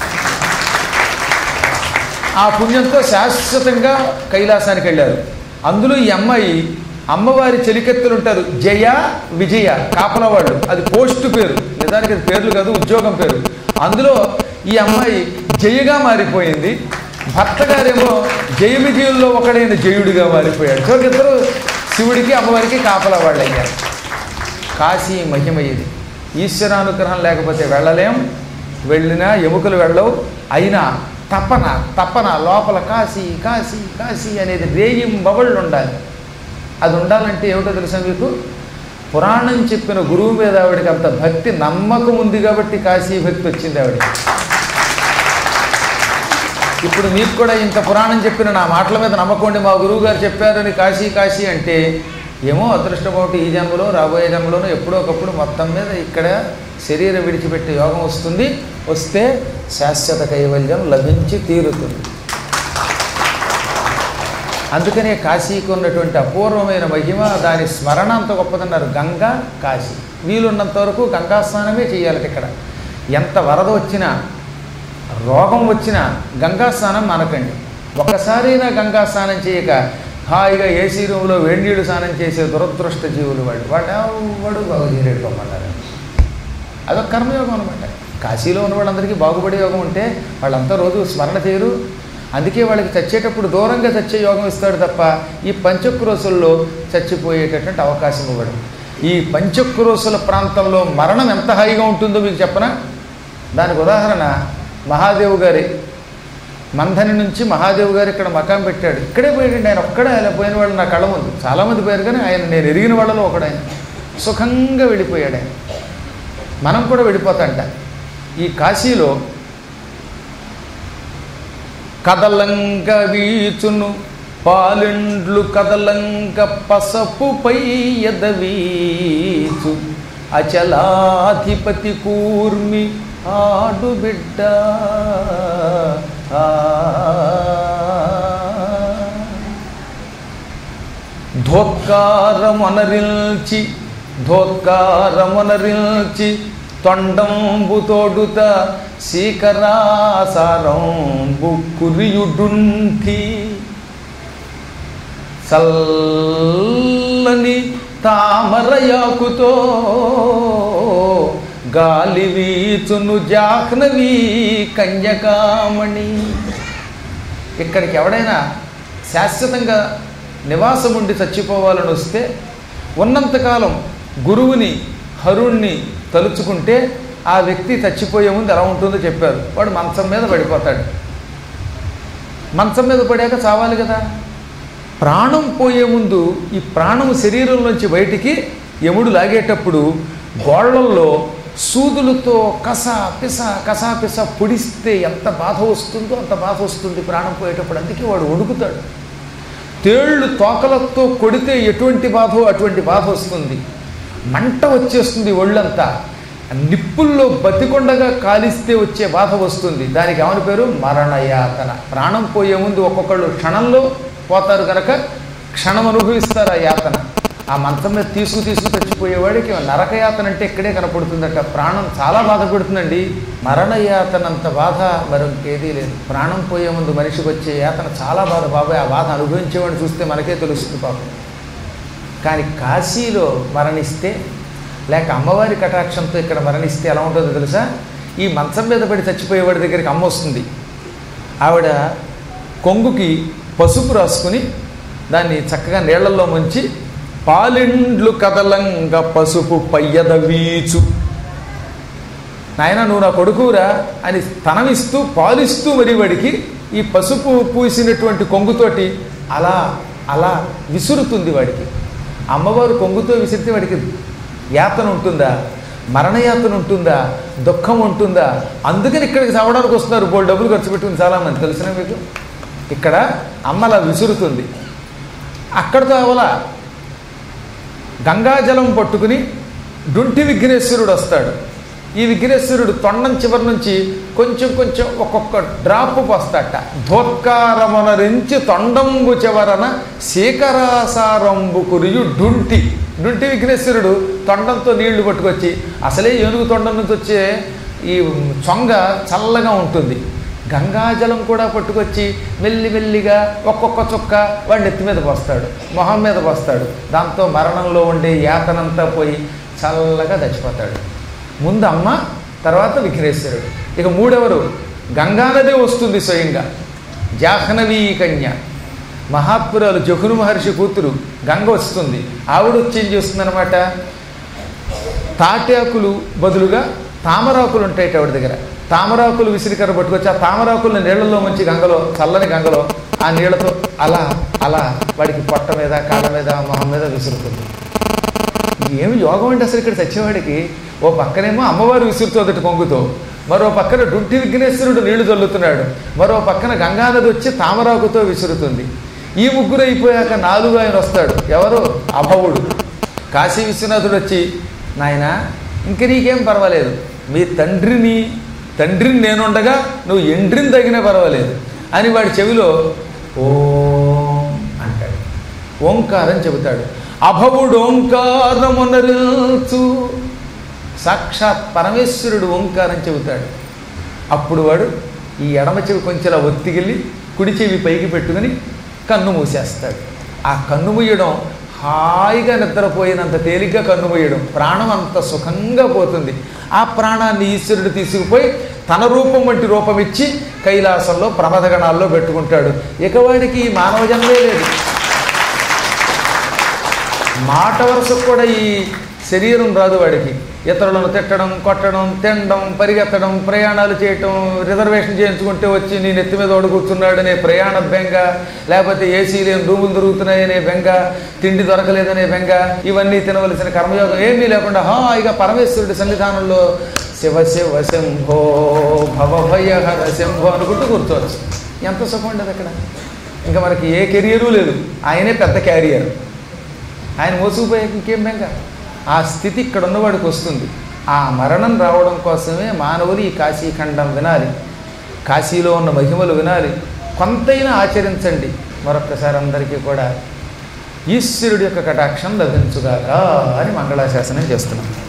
ఆ పుణ్యంతో శాశ్వతంగా కైలాసానికి వెళ్ళారు అందులో ఈ అమ్మాయి అమ్మవారి చెలికెత్తులు ఉంటారు జయ విజయ కాపల వాళ్ళు అది పోస్ట్ పేరు నిజానికి అది పేర్లు కాదు ఉద్యోగం పేరు అందులో ఈ అమ్మాయి జయగా మారిపోయింది భర్త గారేమో జయ విజయుల్లో ఒకడైన జయుడిగా మారిపోయాడు చివరికి ఇద్దరు శివుడికి అమ్మవారికి కాపల వాళ్ళు అయ్యారు కాశీ మహిమ ఇది ఈశ్వరానుగ్రహం లేకపోతే వెళ్ళలేం వెళ్ళినా ఎముకలు వెళ్ళవు అయినా తపన తపన లోపల కాశీ కాశీ కాశీ అనేది రేయిం బవళ్ళు ఉండాలి అది ఉండాలంటే ఏమిటో తెలుసా మీకు పురాణం చెప్పిన గురువు మీద ఆవిడకి అంత భక్తి నమ్మకం ఉంది కాబట్టి కాశీ భక్తి వచ్చింది ఆవిడకి ఇప్పుడు మీకు కూడా ఇంత పురాణం చెప్పిన నా మాటల మీద నమ్మకం ఉండి మా గురువు గారు చెప్పారని కాశీ కాశీ అంటే ఏమో అదృష్టపోటు ఈ జన్మలో రాబోయే జన్మలోనూ ఎప్పుడో ఒకప్పుడు మొత్తం మీద ఇక్కడ శరీరం విడిచిపెట్టే యోగం వస్తుంది వస్తే శాశ్వత కైవల్యం లభించి తీరుతుంది అందుకనే కాశీకి ఉన్నటువంటి అపూర్వమైన మహిమ దాని స్మరణ అంత గొప్పదన్నారు గంగా కాశీ వీలున్నంత వరకు గంగా స్నానమే చేయాలి ఇక్కడ ఎంత వరద వచ్చినా రోగం వచ్చినా గంగా స్నానం మానకండి ఒక్కసారైనా గంగా స్నానం చేయక హాయిగా ఏసీ రూమ్లో వేడినీళ్ళు స్నానం చేసే దురదృష్ట జీవులు వాళ్ళు వాళ్ళు ఎవడు బాగు చేయలేడు పొమ్మన్నారు అదొక కర్మయోగం అనమాట కాశీలో ఉన్న వాళ్ళందరికీ బాగుపడే యోగం ఉంటే వాళ్ళంతా రోజు స్మరణ చేయరు అందుకే వాళ్ళకి చచ్చేటప్పుడు దూరంగా చచ్చే యోగం ఇస్తాడు తప్ప ఈ పంచక్రోసుల్లో చచ్చిపోయేటటువంటి అవకాశం ఇవ్వడు ఈ పంచక్రోసుల ప్రాంతంలో మరణం ఎంత హాయిగా ఉంటుందో మీకు చెప్పనా దానికి ఉదాహరణ మహాదేవ్ గారి మంథని నుంచి మహాదేవ్ గారు ఇక్కడ మకాం పెట్టాడు ఇక్కడే పోయాడండి ఆయన ఒక్కడే ఆయన పోయిన వాళ్ళు నా కళ్ళ ముందు చాలామంది పోయారు కానీ ఆయన నేను ఎరిగిన వాళ్ళలో ఒకడు ఆయన సుఖంగా వెళ్ళిపోయాడు ఆయన మనం కూడా వెళ్ళిపోతాంట ఈ కాశీలో కదలంక వీచును పాలిండ్లు కదలంక పసపు పై ఎదవీచు అచలాధిపతి కూర్మి ఆడు బిడ్డ ఆ. ధోత్కారమొనరిల్చి ధోత్కారమొనరిల్చి తొండంబు తోడుత శీకరాసారంబు కురియుడుంఠి చల్లని తామరయాకుతో గాలి వీచును జాహ్నవీ కన్యకామణి ఇక్కడికి ఎవడైనా శాశ్వతంగా నివాసం ఉండి చచ్చిపోవాలని వస్తే ఉన్నంతకాలం గురువుని హరుణ్ణి తలుచుకుంటే ఆ వ్యక్తి చచ్చిపోయే ముందు ఎలా ఉంటుందో చెప్పారు వాడు మంచం మీద పడిపోతాడు మంచం మీద పడాక చావాలి కదా ప్రాణం పోయే ముందు ఈ ప్రాణం శరీరంలోంచి బయటికి యముడు లాగేటప్పుడు గోళ్లల్లో సూదులతో కస పిస కస పిస పొడిస్తే ఎంత బాధ వస్తుందో అంత బాధ వస్తుంది ప్రాణం పోయేటప్పుడు అందుకే వాడు వణుకుతాడు తేళ్ళు తోకలతో కొడితే ఎటువంటి బాధో అటువంటి బాధ వస్తుంది మంట వచ్చేస్తుంది ఒళ్ళంతా నిప్పుల్లో బతికొండగా కాలిస్తే వచ్చే బాధ వస్తుంది దానికి ఏమని పేరు మరణయాతన ప్రాణం పోయే ముందు ఒక్కొక్కళ్ళు క్షణంలో పోతారు కనుక క్షణం అనుభవిస్తారు ఆ యాతన ఆ మంచం మీద తీసుకు తీసుకు చచ్చిపోయేవాడికి నరకయాతన అంటే ఇక్కడే కనపడుతుందట ప్రాణం చాలా బాధ పెడుతుందండి మరణయాతనంత బాధ మరొకేదీ లేదు ప్రాణం పోయే ముందు మనిషికి వచ్చే యాతన చాలా బాధ బాబాయ్ ఆ బాధ అనుభవించేవాడిని చూస్తే మనకే తెలుస్తుంది పాపం కానీ కాశీలో మరణిస్తే లేక అమ్మవారి కటాక్షంతో ఇక్కడ మరణిస్తే ఎలా ఉంటుందో తెలుసా ఈ మంచం మీద పడి చచ్చిపోయేవాడి దగ్గరికి అమ్మ వస్తుంది ఆవిడ కొంగుకి పసుపు రాసుకుని దాన్ని చక్కగా నీళ్లలో ముంచి పాలిండ్లు కదలంగ పసుపు పయ్యద వీచు నాయన నువ్వు నా కొడుకురా అని తనమిస్తూ పాలిస్తూ మరి వాడికి ఈ పసుపు పూసినటువంటి కొంగుతోటి అలా అలా విసురుతుంది వాడికి అమ్మవారు కొంగుతో విసిరితే వాడికి యాతన ఉంటుందా మరణయాతన ఉంటుందా దుఃఖం ఉంటుందా అందుకని ఇక్కడికి చావడానికి వస్తున్నారు బోల్ డబ్బులు ఖర్చు పెట్టుకుని చాలామంది తెలిసిన మీకు ఇక్కడ అమ్మలా విసురుతుంది అక్కడితో అవలా గంగాజలం పట్టుకుని డుంటి విఘ్నేశ్వరుడు వస్తాడు ఈ విఘ్నేశ్వరుడు తొండం చివరి నుంచి కొంచెం కొంచెం ఒక్కొక్క డ్రాప్ పోస్తాట ధోత్కారమనరించి తొండంబు చివరన శీకరాసారంబు కురియు డుంటి డుంటి విఘ్నేశ్వరుడు తొండంతో నీళ్లు పట్టుకొచ్చి అసలే ఏనుగు తొండం నుంచి వచ్చే ఈ చొంగ చల్లగా ఉంటుంది గంగాజలం కూడా పట్టుకొచ్చి మెల్లి మెల్లిగా ఒక్కొక్క చుక్క వాడి నెత్తి మీద పోస్తాడు మొహం మీద పోస్తాడు దాంతో మరణంలో ఉండే యాతనంతా పోయి చల్లగా చచ్చిపోతాడు ముందు అమ్మ తర్వాత విఘ్నేశ్వరుడు ఇక మూడెవరు గంగానదే వస్తుంది స్వయంగా జాహ్నవీ కన్య మహాత్పురాలు జహును మహర్షి కూతురు గంగ వస్తుంది ఆవిడ వచ్చి ఏం చేస్తుందన్నమాట తాటాకులు బదులుగా తామరాకులు ఉంటాయి ఆవిడ దగ్గర తామరాకులు విసిరికర పట్టుకొచ్చి ఆ తామరాకులను నీళ్లలో ముంచి గంగలో చల్లని గంగలో ఆ నీళ్లతో అలా అలా వాడికి పొట్ట మీద కాళ్ళ మీద మొహం మీద విసురుతుంది ఏమి యోగం అంటే అసలు ఇక్కడ చచ్చేవాడికి ఓ పక్కనేమో అమ్మవారు విసురుతోదటి కొంగుతో మరో పక్కన డుంటి విఘ్నేశ్వరుడు నీళ్లు చల్లుతున్నాడు మరో పక్కన గంగానది వచ్చి తామరాకుతో విసురుతుంది ఈ ముగ్గురు అయిపోయాక నాలుగు ఆయన వస్తాడు ఎవరు అభవుడు కాశీ విశ్వనాథుడు వచ్చి నాయన ఇంక నీకేం పర్వాలేదు మీ తండ్రిని తండ్రిని నేనుండగా నువ్వు ఎండ్రిని తగినా పర్వాలేదు అని వాడి చెవిలో ఓం అంటాడు ఓంకారం చెబుతాడు అభవుడు ఓంకారమునరుచు సాక్షాత్ పరమేశ్వరుడు ఓంకారం చెబుతాడు అప్పుడు వాడు ఈ ఎడమ చెవి కొంచెం ఇలా ఒత్తిగిల్లి కుడి చెవి పైకి పెట్టుకుని కన్ను మూసేస్తాడు ఆ కన్ను మూయడం హాయిగా నిద్రపోయినంత తేలిగ్గా కన్ను మూయడం ప్రాణం అంత సుఖంగా పోతుంది ఆ ప్రాణాన్ని ఈశ్వరుడు తీసుకుపోయి తన రూపం వంటి రూపం ఇచ్చి కైలాసంలో ప్రమదగణాల్లో పెట్టుకుంటాడు ఇక వాడికి ఈ మానవ జన్మే లేదు మాట వరుసకు కూడా ఈ శరీరం రాదు వాడికి ఇతరులను తిట్టడం కొట్టడం తినడం పరిగెత్తడం ప్రయాణాలు చేయటం రిజర్వేషన్ చేయించుకుంటే వచ్చి నీ నెత్తి మీద ఓడి కూర్చున్నాడనే ప్రయాణ బెంగ లేకపోతే ఏసీ లేని రూములు దొరుకుతున్నాయనే బెంగ తిండి దొరకలేదనే బెంగ ఇవన్నీ తినవలసిన కర్మయోగం ఏమీ లేకుండా హాయిగా పరమేశ్వరుడి సన్నిధానంలో శివ శివ శంభో భవభయహర శంభో అనుకుంటూ కూర్చోవచ్చు ఎంత సుఖం ఉండదు అక్కడ ఇంకా మనకి ఏ కెరియరు లేదు ఆయనే పెద్ద క్యారియర్ ఆయన మోసుకుపోయాక ఇంకేం బెంగ ఆ స్థితి ఇక్కడ ఉన్నవాడికి వస్తుంది ఆ మరణం రావడం కోసమే మానవులు ఈ కాశీఖండం వినాలి కాశీలో ఉన్న మహిమలు వినాలి కొంతైనా ఆచరించండి మరొక్కసారి అందరికీ కూడా ఈశ్వరుడి యొక్క కటాక్షం లభించుగాక అని మంగళాశాసనం చేస్తున్నాం